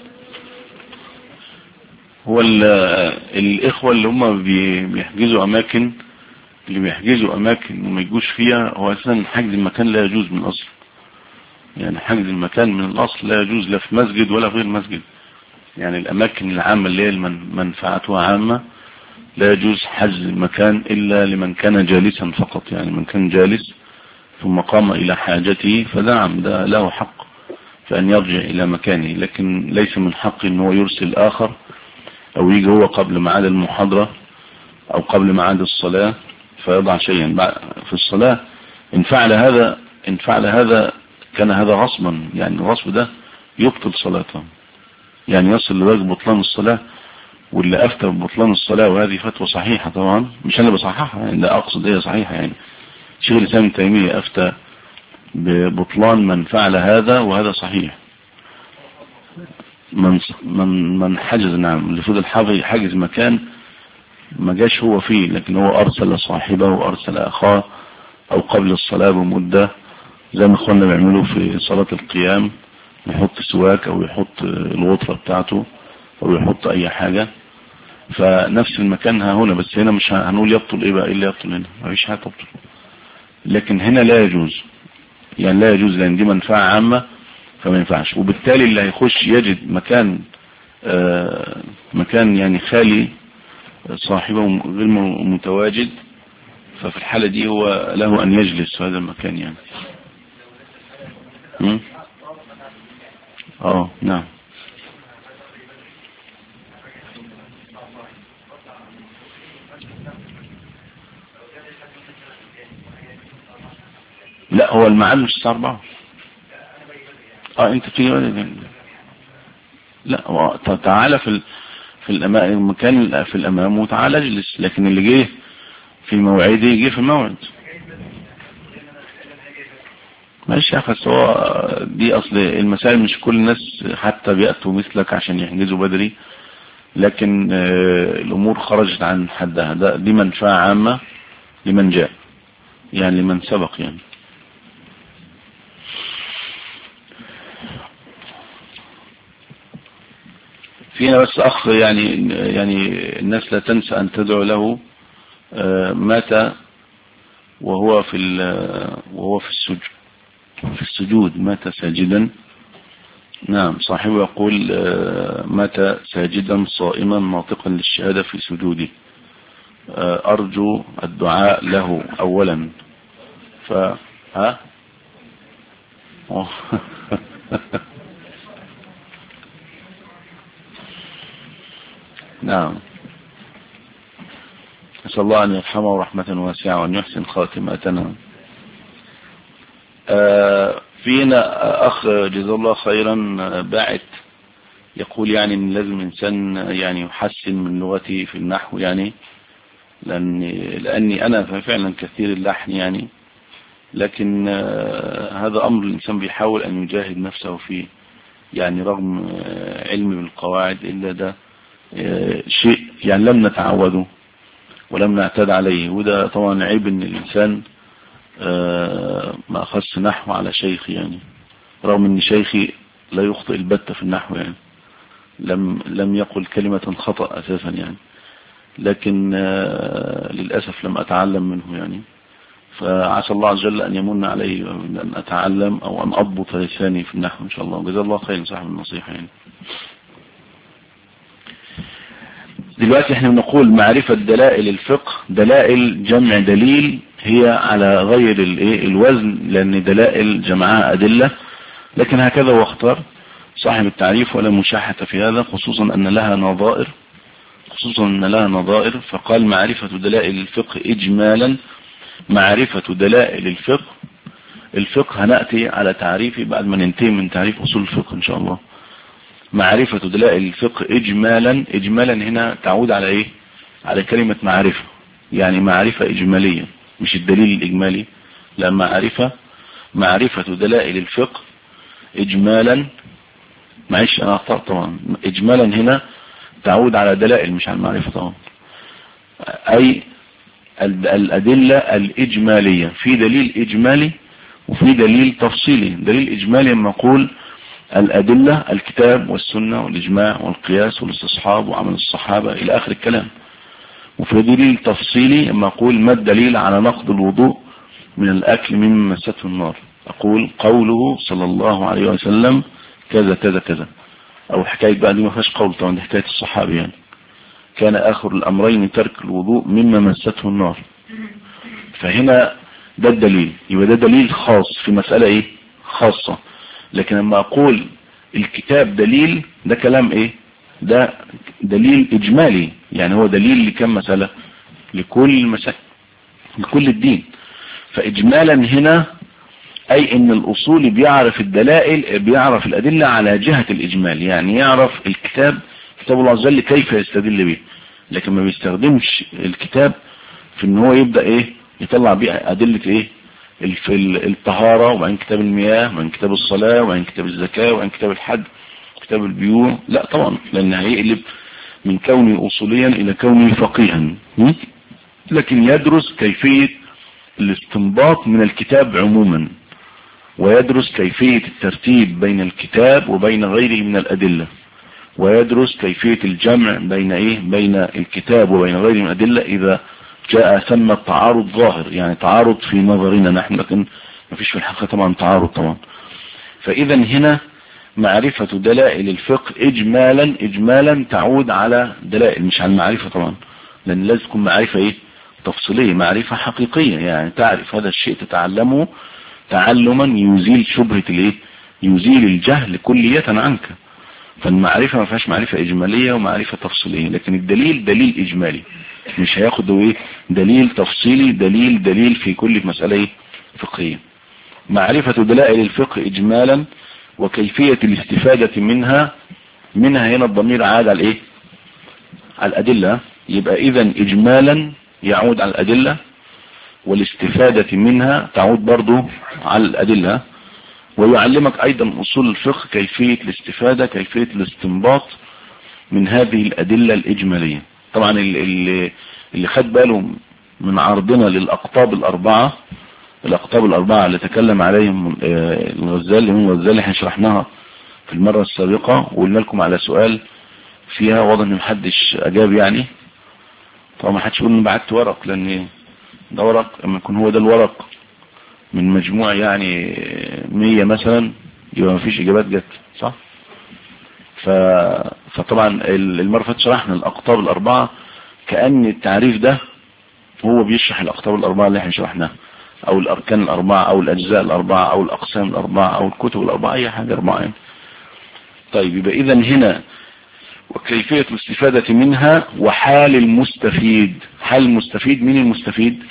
هو ال- الاخوة اللي هم بي- بيحجزوا اماكن اللي بيحجزوا اماكن وما يجوش فيها هو اساسا حجز المكان لا يجوز من الاصل يعني حجز المكان من الاصل لا يجوز لا في مسجد ولا في غير مسجد يعني الاماكن العامة اللي هي المن- منفعتها عامة لا يجوز حجز المكان الا لمن كان جالسا فقط يعني من كان جالس ثم قام الى حاجته فنعم ده له حق فان يرجع الى مكانه لكن ليس من حقه ان هو يرسل اخر او يجي هو قبل ميعاد المحاضرة او قبل ميعاد الصلاة فيضع شيئا بعد- في الصلاة ان فعل هذا ان فعل هذا كان هذا غصبا يعني الغصب ده يبطل صلاته يعني يصل لدرجة بطلان الصلاة واللي افتى ببطلان الصلاة وهذه فتوى صحيحة طبعا مش انا بصححها يعني لا اقصد هي صحيحة يعني شيخ الاسلام ابن تيمية افتى ببطلان من فعل هذا وهذا صحيح من من من حجز نعم اللي فضل حافظ حجز مكان ما جاش هو فيه لكن هو ارسل صاحبه وارسل اخاه او قبل الصلاة بمدة زي ما اخواننا بيعملوا في صلاة القيام يحط سواك او يحط الغطرة بتاعته او يحط اي حاجة فنفس المكان ها هنا بس هنا مش هنقول يبطل ايه بقى ايه اللي يبطل هنا مفيش حاجة تبطل لكن هنا لا يجوز يعني لا يجوز لان دي منفعة عامة فما ينفعش وبالتالي اللي هيخش يجد مكان آه مكان يعني خالي صاحبه غير متواجد ففي الحالة دي هو له ان يجلس في هذا المكان يعني م? اه نعم لا هو الميعاد مش الساعة 4 اه انت في لا هو تعالى في ال... في الأما- المكان في الامام وتعالى اجلس لكن اللي جه في موعده جه في الموعد ماشي يا اخي بس هو دي اصل المسائل مش كل الناس حتى بيأتوا مثلك عشان يحجزوا بدري لكن آه، الامور خرجت عن حدها ده دي منفعة عامة لمن جاء يعني لمن سبق يعني فينا بس اخ يعني يعني الناس لا تنسى ان تدعو له آه، مات وهو في ال- وهو في السجود في السجود مات ساجدا نعم صاحبه يقول آه، مات ساجدا صائما ناطقا للشهادة في سجوده آه، أرجو الدعاء له أولا ف ها أوه. نعم نسأل الله أن يرحمه رحمة واسعة وأن يحسن خاتمتنا آه، فينا أخ جزاه الله خيرا آه، باعت يقول يعني ان لازم الانسان يعني يحسن من لغته في النحو يعني لاني لاني انا فعلا كثير اللحن يعني لكن آه، هذا امر الانسان بيحاول ان يجاهد نفسه فيه يعني رغم آه، علمي بالقواعد الا ده آه، شيء يعني لم نتعوده ولم نعتاد عليه وده طبعا عيب ان الانسان آه، ما اخذش نحو على شيخي يعني رغم ان شيخي لا يخطئ البتة في النحو يعني لم لم يقل كلمة خطأ اساسا يعني لكن آه، للأسف لم اتعلم منه يعني فعسى الله عز وجل ان يمن علي ان اتعلم او ان اضبط لساني في النحو ان شاء الله جزا الله خير صاحب النصيحة يعني دلوقتي احنا بنقول معرفة دلائل الفقه دلائل جمع دليل هي على غير الايه الوزن لان دلائل جمعها ادلة لكن هكذا واختار صاحب التعريف ولا مشاحة في هذا خصوصا ان لها نظائر خصوصا ان لها نظائر فقال معرفة دلائل الفقه اجمالا معرفة دلائل الفقه الفقه هنأتي على تعريفه بعد ما ننتهي من تعريف اصول الفقه ان شاء الله معرفة دلائل الفقه اجمالا اجمالا هنا تعود على ايه على كلمة معرفة يعني معرفة اجمالية مش الدليل الاجمالي لا معرفة معرفة دلائل الفقه اجمالا معلش انا اخطأت طبعا اجمالا هنا تعود على دلائل مش على المعرفة طبعا اي الادلة الاجمالية في دليل اجمالي وفي دليل تفصيلي دليل اجمالي لما اقول الادلة الكتاب والسنة والاجماع والقياس والاستصحاب وعمل الصحابة الى اخر الكلام وفي دليل تفصيلي لما اقول ما الدليل على نقض الوضوء من الاكل مما مسته النار اقول قوله صلى الله عليه وسلم كذا كذا كذا او حكاية بقى دي ما فيهاش قول طبعا دي حكاية الصحابي يعني كان اخر الامرين ترك الوضوء مما مسته النار فهنا ده الدليل يبقى ده دليل خاص في مسألة ايه خاصة لكن لما اقول الكتاب دليل ده كلام ايه ده دليل اجمالي يعني هو دليل لكم مسألة لكل مسألة لكل الدين فاجمالا هنا اي ان الاصولي بيعرف الدلائل بيعرف الادلة على جهة الاجمال يعني يعرف الكتاب كتاب الله عز وجل كيف يستدل به لكن ما بيستخدمش الكتاب في ان هو يبدأ ايه يطلع بيه ادلة ايه في الطهارة وبعدين كتاب المياه وبعدين كتاب الصلاة وبعدين كتاب الزكاة وبعدين كتاب الحج كتاب البيوع لا طبعا لان هيقلب من كوني اصوليا الى كوني فقيها لكن يدرس كيفية الاستنباط من الكتاب عموما ويدرس كيفية الترتيب بين الكتاب وبين غيره من الادلة ويدرس كيفية الجمع بين ايه بين الكتاب وبين غيره من الادلة اذا جاء ثم التعارض ظاهر يعني تعارض في نظرنا نحن لكن ما فيش في الحقيقة طبعا تعارض طبعا فاذا هنا معرفة دلائل الفقه اجمالا اجمالا تعود على دلائل مش على المعرفة طبعا لان لازم تكون معرفة ايه تفصيلية معرفة حقيقية يعني تعرف هذا الشيء تتعلمه تعلما يزيل شبهة الايه يزيل الجهل كلية عنك فالمعرفة ما فيهاش معرفة اجمالية ومعرفة تفصيلية لكن الدليل دليل اجمالي مش هياخد ايه دليل تفصيلي دليل دليل في كل مسألة ايه فقهية معرفة دلائل الفقه اجمالا وكيفية الاستفادة منها منها هنا الضمير عاد على ايه على الادلة يبقى اذا اجمالا يعود على الادلة والاستفادة منها تعود برضو على الادلة ويعلمك ايضا اصول الفقه كيفية الاستفادة كيفية الاستنباط من هذه الادلة الاجمالية طبعا اللي, اللي خد باله من عرضنا للاقطاب الاربعة الاقطاب الاربعة اللي تكلم عليهم الغزالي من الغزالي احنا شرحناها في المرة السابقة وقلنا لكم على سؤال فيها واضح ان محدش اجاب يعني طبعا ما حدش يقول ان بعت ورق لان ده ورق اما يكون هو ده الورق من مجموع يعني مية مثلا يبقى ما فيش اجابات جت صح ف... فطبعا المرة فاتت شرحنا الاقطاب الاربعة كأن التعريف ده هو بيشرح الاقطاب الاربعة اللي احنا شرحناها او الاركان الاربعة او الاجزاء الاربعة او الاقسام الاربعة او الكتب الاربعة اي حاجة اربعة يعني. طيب يبقى اذا هنا وكيفية الاستفادة منها وحال المستفيد حال المستفيد مين المستفيد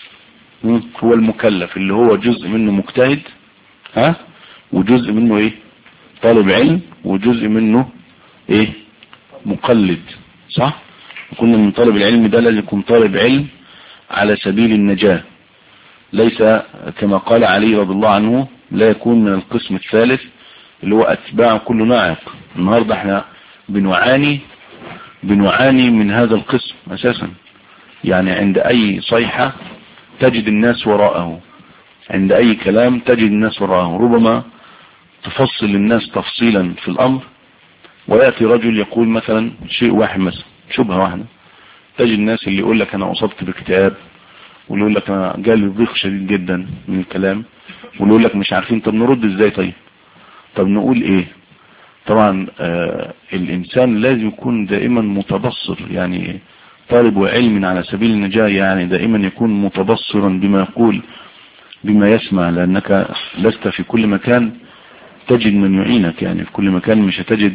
هو المكلف اللي هو جزء منه مجتهد ها وجزء منه ايه طالب علم وجزء منه ايه مقلد صح كنا من طالب العلم ده لازم يكون طالب علم على سبيل النجاة ليس كما قال علي رضي الله عنه لا يكون من القسم الثالث اللي هو اتباع كل ناعق النهاردة احنا بنعاني بنعاني من هذا القسم اساسا يعني عند اي صيحة تجد الناس وراءه عند اي كلام تجد الناس وراءه ربما تفصل الناس تفصيلا في الامر ويأتي رجل يقول مثلا شيء واحد مثلا شبهة واحدة تجد الناس اللي يقول لك انا اصبت باكتئاب واللي يقول لك انا جالي ضيق شديد جدا من الكلام واللي يقول لك مش عارفين طب نرد ازاي طيب طب نقول ايه طبعا آه الانسان لازم يكون دائما متبصر يعني طالب علم على سبيل النجاة يعني دائما يكون متبصرا بما يقول بما يسمع لانك لست في كل مكان تجد من يعينك يعني في كل مكان مش هتجد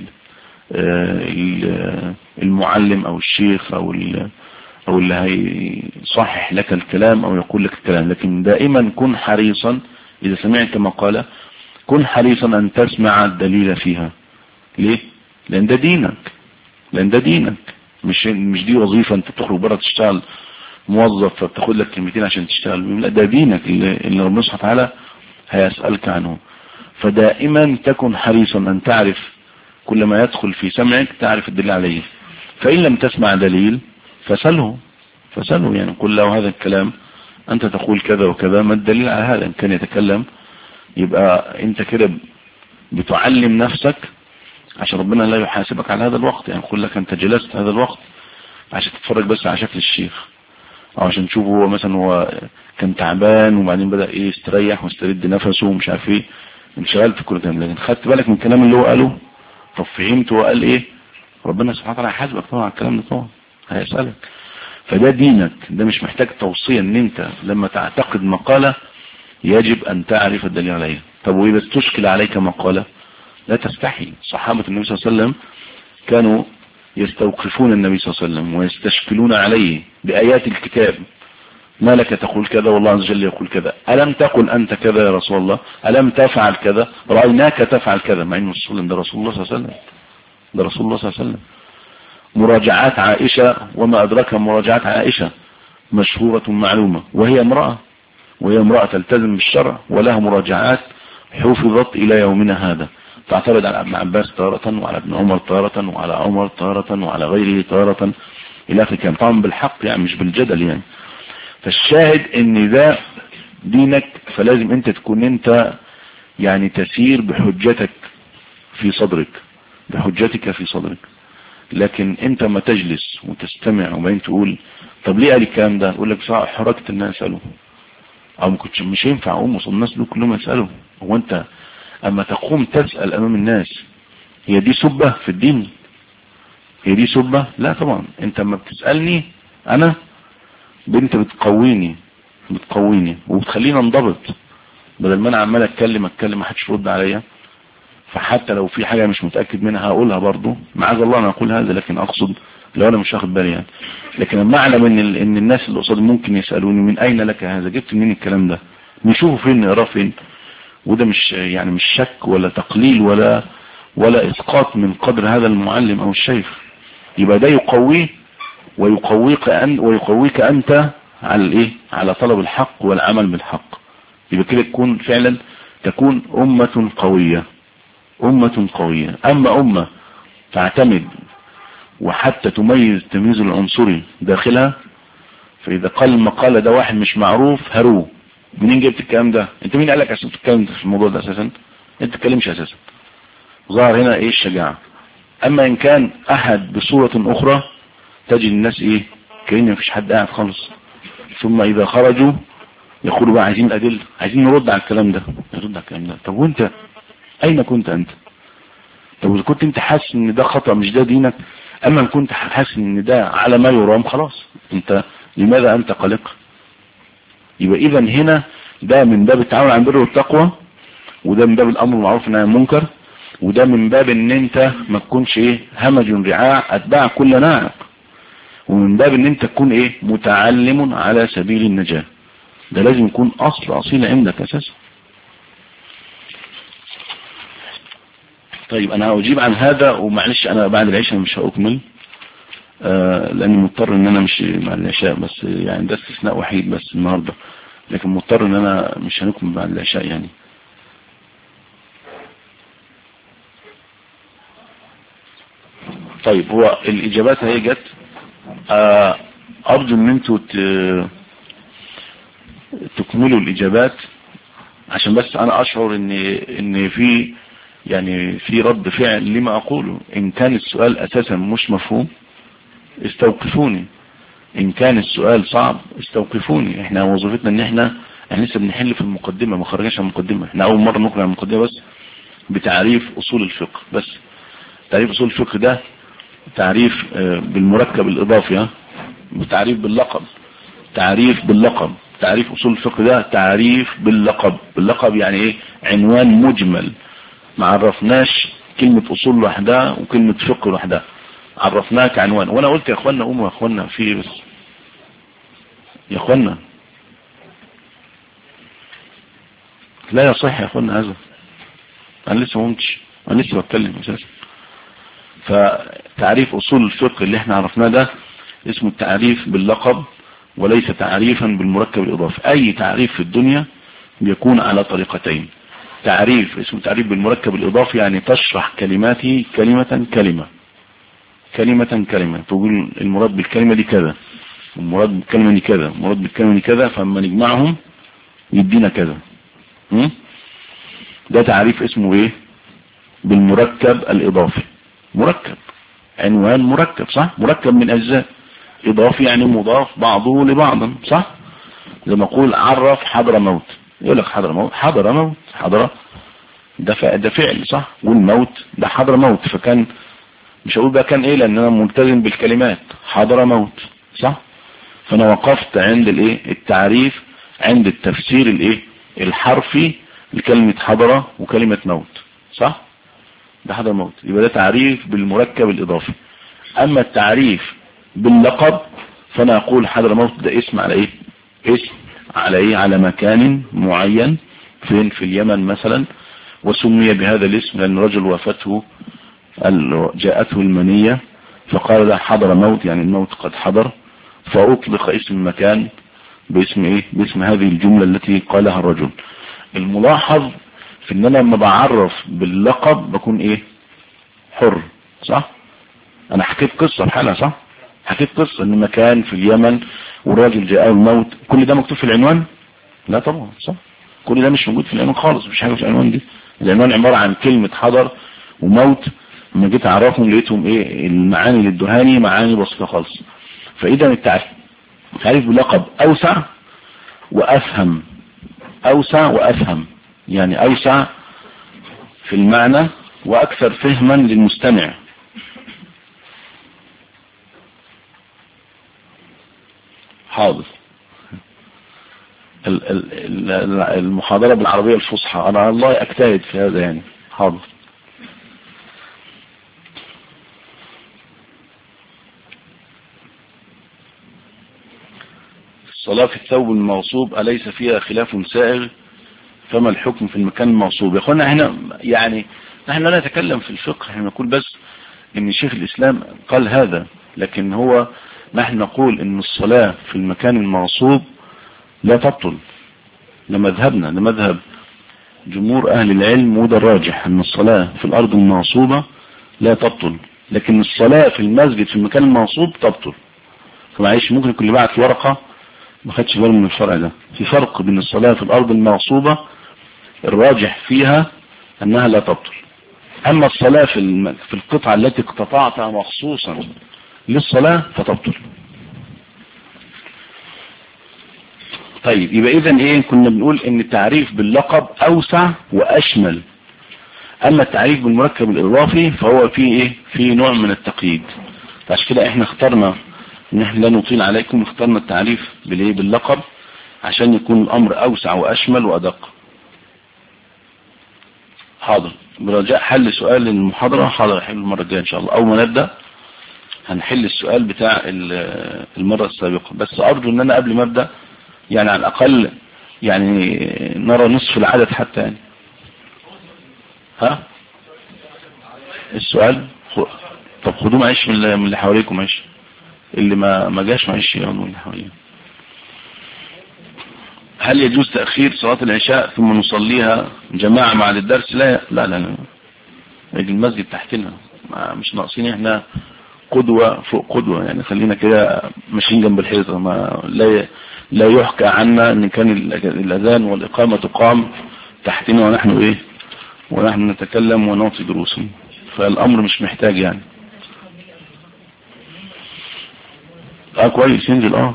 آه المعلم او الشيخ او او اللي هيصحح لك الكلام او يقول لك الكلام لكن دائما كن حريصا اذا سمعت مقالة كن حريصا ان تسمع الدليل فيها ليه لان ده دينك لان ده دينك مش مش دي وظيفة انت تخرج بره تشتغل موظف فبتاخد لك كلمتين عشان تشتغل لا ده دينك اللي, اللي ربنا سبحانه وتعالى هيسألك عنه فدائما تكن حريصا ان تعرف كل ما يدخل في سمعك تعرف الدليل عليه فإن لم تسمع دليل فسأله فسأله يعني قل له هذا الكلام أنت تقول كذا وكذا ما الدليل على هذا إن كان يتكلم يبقى أنت كده بتعلم نفسك عشان ربنا لا يحاسبك على هذا الوقت يعني يقول لك أنت جلست هذا الوقت عشان تتفرج بس على شكل الشيخ أو عشان تشوفه هو مثلا هو كان تعبان وبعدين بدأ إيه يستريح ويسترد نفسه ومش عارف إيه انشغلت في كل كلام لكن خدت بالك من الكلام اللي هو قاله طب فهمت هو قال إيه ربنا سبحانه وتعالى هيحاسبك طبعا على الكلام ده طبعا هيسألك فده دينك ده مش محتاج توصية ان انت لما تعتقد مقالة يجب ان تعرف الدليل عليها طب واذا تشكل عليك مقالة لا تستحي صحابة النبي صلى الله عليه وسلم كانوا يستوقفون النبي صلى الله عليه وسلم ويستشكلون عليه بآيات الكتاب ما لك تقول كذا والله عز وجل يقول كذا ألم تقل أنت كذا يا رسول الله ألم تفعل كذا رأيناك تفعل كذا مع أنه رسول ده رسول الله صلى الله عليه وسلم ده رسول الله صلى الله عليه وسلم مراجعات عائشة وما أدرك مراجعات عائشة مشهورة معلومة وهي امرأة وهي امرأة تلتزم بالشرع ولها مراجعات حفظت إلى يومنا هذا تعترض على ابن عباس تارة وعلى ابن عمر تارة وعلى عمر تارة وعلى غيره تارة إلى آخر كان طبعا بالحق يعني مش بالجدل يعني فالشاهد ان ده دينك فلازم انت تكون انت يعني تسير بحجتك في صدرك بحجتك في صدرك لكن انت ما تجلس وتستمع وبعدين تقول طب ليه قال الكلام ده يقول لك بصراحه حركت ان انا اساله او ما كنتش مش ينفع اقوم وصل الناس دول كلهم يسالوا هو انت اما تقوم تسال امام الناس هي دي سبه في الدين هي دي سبه لا طبعا انت اما بتسالني انا انت بتقويني بتقويني وبتخليني انضبط بدل ما انا عمال اتكلم اتكلم ما حدش يرد عليا فحتى لو في حاجة مش متأكد منها هقولها برضو معاذ الله انا اقول هذا لكن اقصد لو انا مش واخد بالي يعني لكن لما اعلم ان ال... ان الناس اللي قصادي ممكن يسالوني من اين لك هذا جبت منين الكلام ده نشوفه فين نقراه فين وده مش يعني مش شك ولا تقليل ولا ولا اسقاط من قدر هذا المعلم او الشيخ يبقى ده يقويه ويقويك أن ويقويك انت على الايه على طلب الحق والعمل بالحق يبقى كده تكون فعلا تكون امة قوية أمة قوية أما أمة تعتمد وحتى تميز تمييز العنصري داخلها فإذا قال المقالة ده واحد مش معروف هروه منين جبت الكلام ده انت مين قال لك عشان تتكلم في الموضوع ده اساسا انت تتكلمش اساسا ظهر هنا ايه الشجاعة اما ان كان احد بصورة اخرى تجد الناس ايه كأن مفيش حد قاعد خالص ثم اذا خرجوا يقولوا بقى عايزين ادله عايزين نرد على الكلام ده نرد على الكلام ده طب وانت اين كنت انت طب اذا كنت انت حاسس ان ده خطأ مش ده دينك اما ان كنت حاسس ان ده على ما يرام خلاص انت لماذا انت قلق يبقى اذا هنا ده من باب التعاون عن البر والتقوى وده من باب الامر بالمعروف والنهي عن المنكر وده من باب ان انت ما تكونش ايه همج رعاع اتباع كل ناعق ومن باب ان انت تكون ايه متعلم على سبيل النجاة ده لازم يكون اصل اصيل عندك اساسا طيب انا هجيب عن هذا ومعلش انا بعد العشاء مش هأكمل آه لاني مضطر ان انا مش مع العشاء بس يعني ده استثناء وحيد بس النهاردة لكن مضطر ان انا مش هنكمل بعد العشاء يعني طيب هو الاجابات هي جت آه ارجو ان انتوا تكملوا الاجابات عشان بس انا اشعر ان ان في يعني في رد فعل لما اقوله ان كان السؤال اساسا مش مفهوم استوقفوني ان كان السؤال صعب استوقفوني احنا وظيفتنا ان احنا احنا لسه بنحل في المقدمة ما خرجناش عن المقدمة احنا اول مرة نقرأ عن المقدمة بس بتعريف اصول الفقه بس تعريف اصول الفقه ده تعريف بالمركب الاضافي تعريف باللقب تعريف باللقب تعريف اصول الفقه ده تعريف باللقب باللقب يعني ايه عنوان مجمل ما عرفناش كلمة اصول لوحدها وكلمة فقه لوحدها عرفناك عنوان وانا قلت يا اخوانا قوموا يا اخوانا في بس يا اخوانا لا يصح يا اخوانا هذا انا لسه ما قمتش انا لسه بتكلم اساسا فتعريف اصول الفقه اللي احنا عرفناه ده اسمه التعريف باللقب وليس تعريفا بالمركب الاضافي اي تعريف في الدنيا بيكون على طريقتين تعريف اسمه تعريف بالمركب الاضافي يعني تشرح كلماته كلمة كلمة كلمة كلمة تقول المراد بالكلمة دي كذا المراد بالكلمة دي كذا المراد بالكلمة دي كذا فاما نجمعهم يدينا كذا م? ده تعريف اسمه ايه بالمركب الاضافي مركب عنوان مركب صح مركب من اجزاء اضافي يعني مضاف بعضه لبعض صح زي ما اقول عرف حضر موت يقول لك حضر موت حضر موت حضر ده فعل ده فعل صح والموت ده حضر موت فكان مش هقول بقى كان ايه لان انا ملتزم بالكلمات حضر موت صح فانا وقفت عند الايه التعريف عند التفسير الايه الحرفي لكلمة حضر وكلمة موت صح ده حضر موت يبقى ده تعريف بالمركب الاضافي اما التعريف باللقب فانا اقول حضر موت ده اسم على ايه اسم على ايه على مكان معين فين في اليمن مثلا وسمي بهذا الاسم لان رجل وافته جاءته المنية فقال ده حضر موت يعني الموت قد حضر فاطلق اسم مكان باسم ايه باسم هذه الجملة التي قالها الرجل الملاحظ في ان انا لما بعرف باللقب بكون ايه حر صح انا حكيت قصة بحالها صح حكيت قصة ان مكان في اليمن والراجل جاءه الموت كل ده مكتوب في العنوان لا طبعا صح كل ده مش موجود في العنوان خالص مش حاجة في العنوان دي العنوان عبارة عن كلمة حضر وموت لما جيت اعرفهم لقيتهم ايه المعاني للدهاني معاني بسيطة خالص فاذا التعريف باللقب اوسع وافهم اوسع وافهم يعني اوسع في المعنى واكثر فهما للمستمع حاضر المحاضرة بالعربية الفصحى انا الله اجتهد في هذا يعني حاضر الصلاة في الثوب المغصوب أليس فيها خلاف سائغ فما الحكم في المكان المغصوب يا اخوانا هنا يعني نحن لا نتكلم في الفقه احنا نقول بس ان شيخ الاسلام قال هذا لكن هو نحن نقول ان الصلاة في المكان المغصوب لا تبطل لمذهبنا لمذهب جمهور اهل العلم وده الراجح ان الصلاة في الارض المغصوبة لا تبطل لكن الصلاة في المسجد في المكان المغصوب تبطل فمعيش ممكن يكون اللي بعت ورقة ما خدش باله من الفرع ده في فرق بين الصلاة في الارض المغصوبة الراجح فيها انها لا تبطل اما الصلاة في الم... في القطعة التي اقتطعتها مخصوصا للصلاة فتبطل طيب يبقى اذا ايه كنا بنقول ان التعريف باللقب اوسع واشمل اما التعريف بالمركب الاضافي فهو فيه ايه فيه نوع من التقييد فعشان كده احنا اخترنا ان احنا لا نطيل عليكم اخترنا التعريف بالايه باللقب عشان يكون الامر اوسع واشمل وادق حاضر برجاء حل سؤال المحاضرة حاضر حل المرة الجاية ان شاء الله اول ما نبدأ هنحل السؤال بتاع المرة السابقة بس ارجو ان انا قبل ما ابدأ يعني على الاقل يعني نرى نصف العدد حتى يعني ها السؤال طب خدوه معيش من اللي حواليكم معيش اللي ما ما جاش معيش يقعدوا من اللي حواليهم هل يجوز تأخير صلاة العشاء ثم نصليها جماعة مع الدرس لا لا لا, لا. المسجد تحتنا مش ناقصين احنا قدوة فوق قدوة يعني خلينا كده ماشيين جنب الحيطة ما لا لا يحكى عنا ان كان الاذان والاقامة تقام تحتنا ونحن ايه ونحن نتكلم ونعطي دروس فالامر مش محتاج يعني اه كويس ينزل اه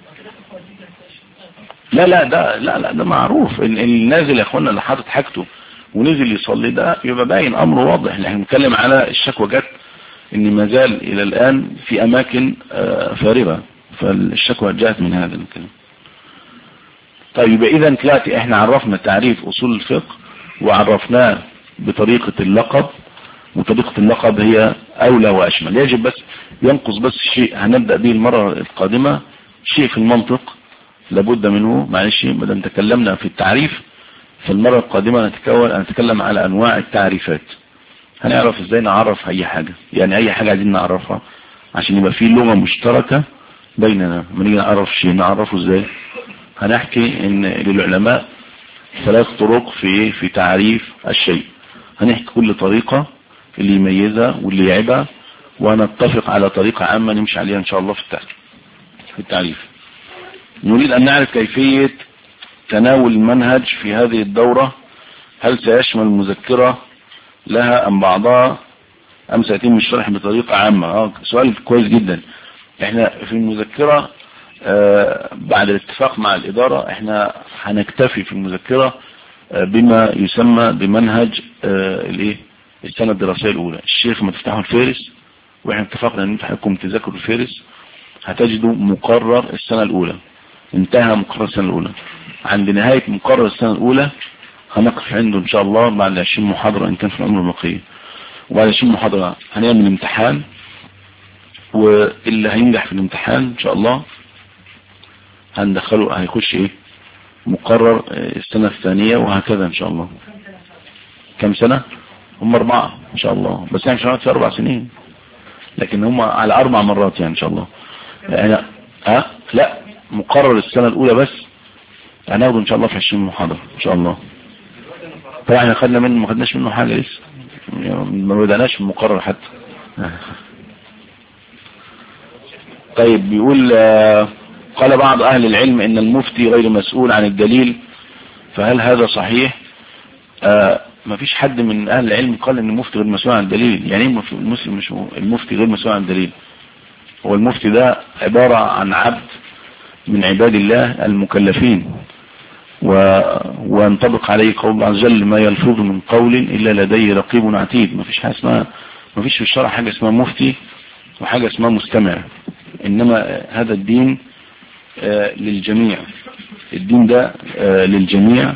لا لا ده لا لا ده معروف ان النازل يا اخوانا اللي حاطط حاجته ونزل يصلي ده يبقى باين امر واضح احنا بنتكلم على الشكوى جت ان ما زال الى الان في اماكن فارغه فالشكوى جاءت من هذا الكلام طيب اذا دلوقتي احنا عرفنا تعريف اصول الفقه وعرفناه بطريقة اللقب وطريقة اللقب هي اولى واشمل يجب بس ينقص بس شيء هنبدأ به المرة القادمة شيء في المنطق لابد منه معلش ما دام تكلمنا في التعريف في المرة القادمة نتكون نتكلم على انواع التعريفات هنعرف ازاي نعرف اي حاجة يعني اي حاجة عايزين نعرفها عشان يبقى في لغة مشتركة بيننا لما نيجي نعرف شيء نعرفه ازاي هنحكي ان للعلماء ثلاث طرق في في تعريف الشيء هنحكي كل طريقة اللي يميزها واللي يعيبها ونتفق على طريقة عامة نمشي عليها ان شاء الله في التعريف في التعريف نريد ان نعرف كيفية تناول المنهج في هذه الدورة هل سيشمل المذكرة لها ام بعضها ام سيتم الشرح بطريقة عامة اه سؤال كويس جدا احنا في المذكرة آه بعد الاتفاق مع الادارة احنا هنكتفي في المذكرة آه بما يسمى بمنهج آه الايه السنة الدراسية الاولى الشيخ ما تفتحوا الفارس واحنا اتفقنا ان انتوا حقكم تذاكروا الفارس هتجدوا مقرر السنة الاولى انتهى مقرر السنة الاولى عند نهاية مقرر السنة الاولى هنقف عنده ان شاء الله بعد 20 محاضرة ان كان في العمر البقية وبعد 20 محاضرة هنعمل امتحان واللي هينجح في الامتحان ان شاء الله هندخله هيخش ايه مقرر السنة الثانية وهكذا ان شاء الله كم سنة هم اربعة ان شاء الله بس يعني مش في اربع سنين لكن هم على اربع مرات يعني ان شاء الله يعني ها لا مقرر السنة الاولى بس هناخده ان شاء الله في 20 محاضرة ان شاء الله طبعا احنا خدنا منه ما خدناش منه حاجة لسه ما بدأناش في المقرر حتى طيب بيقول قال بعض اهل العلم ان المفتي غير مسؤول عن الدليل فهل هذا صحيح آه ما فيش حد من اهل العلم قال ان المفتي غير مسؤول عن الدليل يعني ايه المسلم مش المفتي غير مسؤول عن الدليل هو المفتي ده عبارة عن عبد من عباد الله المكلفين و... وينطبق عليه قول الله عز وجل ما يلفظ من قول الا لديه رقيب عتيد ما فيش حاجه اسمها ما فيش في الشرع حاجه اسمها مفتي وحاجه اسمها مستمع انما هذا الدين آه للجميع الدين ده آه للجميع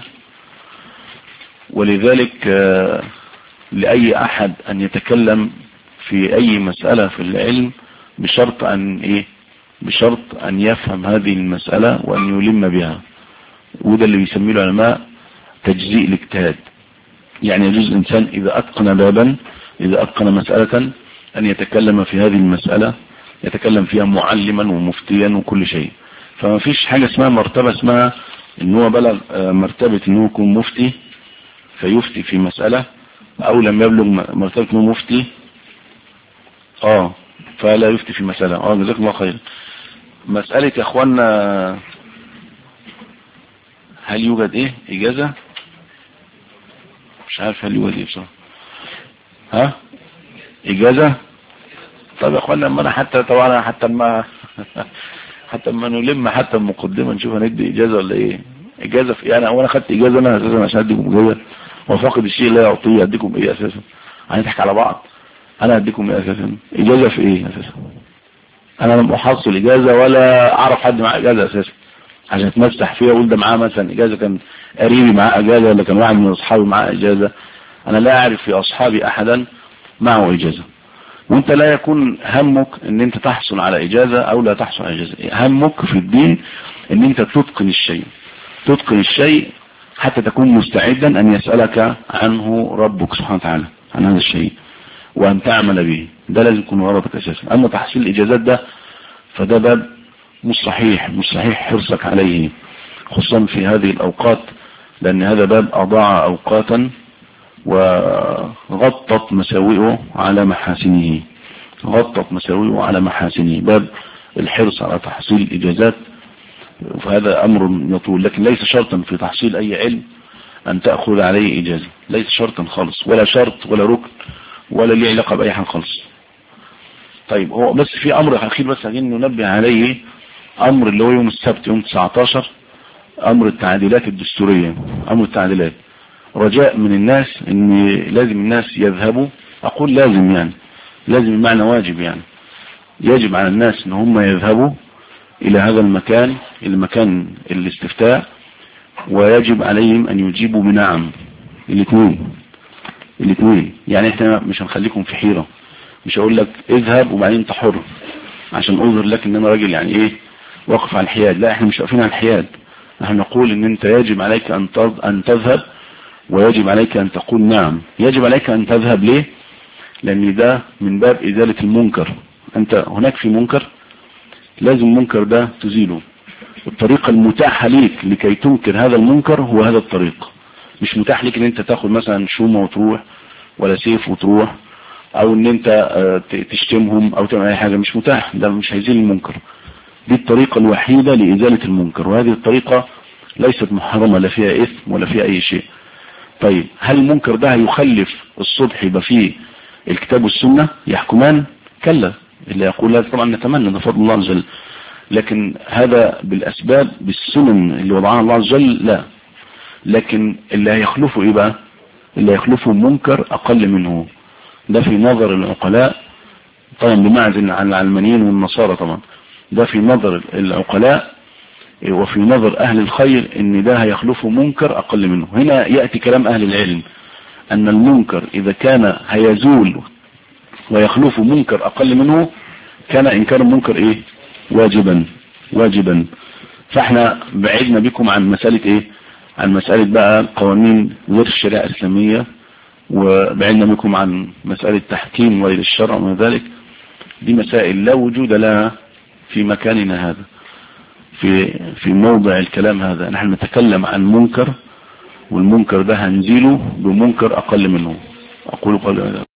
ولذلك آه لأي أحد أن يتكلم في أي مسألة في العلم بشرط أن إيه بشرط أن يفهم هذه المسألة وأن يلم بها وده اللي بيسميه العلماء تجزيء الاجتهاد يعني يجوز الإنسان إذا أتقن بابا إذا أتقن مسألة أن يتكلم في هذه المسألة يتكلم فيها معلما ومفتيا وكل شيء فما فيش حاجة اسمها مرتبة اسمها ان هو بلغ مرتبة انه يكون مفتي فيفتي في مسألة او لم يبلغ مرتبة انه مفتي اه فلا يفتي في مسألة اه جزاك الله خير مسألة يا اخوانا هل يوجد ايه اجازة مش عارف هل يوجد ايه بصراحة ها اجازة طب يا اخوانا لما انا حتى طبعا حتى ما حتى ما نلم حتى المقدمة نشوف هندي اجازة ولا ايه اجازة في يعني وانا خدت اجازة انا اساسا عشان اديكم اجازة وفاقد الشيء لا يعطيه اديكم ايه اساسا هنضحك على بعض انا اديكم ايه اساسا اجازة في ايه اساسا انا لم احصل اجازة ولا اعرف حد معاه اجازة اساسا عشان اتمسح فيها اقول ده معاه مثلا اجازة كان قريبي معاه اجازة ولا كان واحد من اصحابي معاه اجازة انا لا اعرف في اصحابي احدا معه اجازة وانت لا يكون همك ان انت تحصل على اجازة او لا تحصل على اجازة همك في الدين ان انت تتقن الشيء تتقن الشيء حتى تكون مستعدا ان يسألك عنه ربك سبحانه وتعالى عن هذا الشيء وان تعمل به ده لازم يكون غرضك اساسا اما تحصيل الاجازات ده فده باب مش صحيح مش صحيح حرصك عليه خصوصا في هذه الاوقات لان هذا باب اضاع اوقاتا وغطت مساوئه على محاسنه غطت مساوئه على محاسنه باب الحرص على تحصيل الإجازات فهذا أمر يطول لكن ليس شرطا في تحصيل أي علم أن تأخذ عليه إجازة ليس شرطا خالص ولا شرط ولا ركن ولا ليه علاقة بأي حاجة خالص طيب هو بس في أمر أخير بس عايزين ننبه عليه أمر اللي هو يوم السبت يوم 19 أمر التعديلات الدستورية أمر التعديلات رجاء من الناس ان لازم الناس يذهبوا اقول لازم يعني لازم بمعنى واجب يعني يجب على الناس ان هم يذهبوا الى هذا المكان الى مكان الاستفتاء ويجب عليهم ان يجيبوا بنعم الاثنين الاثنين يعني احنا مش هنخليكم في حيرة مش هقول لك اذهب وبعدين انت حر عشان اظهر لك ان انا راجل يعني ايه واقف على الحياد لا احنا مش واقفين على الحياد احنا نقول ان انت يجب عليك ان ان تذهب ويجب عليك ان تقول نعم يجب عليك ان تذهب ليه لان ده من باب ازالة المنكر انت هناك في منكر لازم المنكر ده تزيله الطريقة المتاحة ليك لكي تنكر هذا المنكر هو هذا الطريق مش متاح ليك ان انت تاخد مثلا شومة وتروح ولا سيف وتروح او ان انت آه، ت- تشتمهم او تعمل اي حاجة مش متاح ده مش هيزيل المنكر دي الطريقة الوحيدة لإزالة المنكر وهذه الطريقة ليست محرمة لا فيها إثم ولا فيها أي شيء طيب هل المنكر ده هيخلف الصبح يبقى فيه الكتاب والسنة يحكمان كلا اللي يقول هذا طبعا نتمنى ده فضل الله عز وجل لكن هذا بالأسباب بالسنن اللي وضعها الله عز وجل لا لكن اللي هيخلفه ايه بقى اللي هيخلفه منكر اقل منه ده في نظر العقلاء طبعا بمعزل عن العلمانيين والنصارى طبعا ده في نظر العقلاء وفي نظر اهل الخير ان ده هيخلفه منكر اقل منه هنا يأتي كلام اهل العلم ان المنكر اذا كان هيزول ويخلف منكر اقل منه كان انكار المنكر ايه واجبا واجبا فاحنا بعدنا بكم عن مسألة ايه عن مسألة بقى قوانين غير الشريعة الاسلامية وبعدنا بكم عن مسألة تحكيم غير الشرع ومن ذلك دي مسائل لا وجود لها في مكاننا هذا في في موضع الكلام هذا نحن نتكلم عن منكر والمنكر ده هنزيله بمنكر اقل منه اقول قول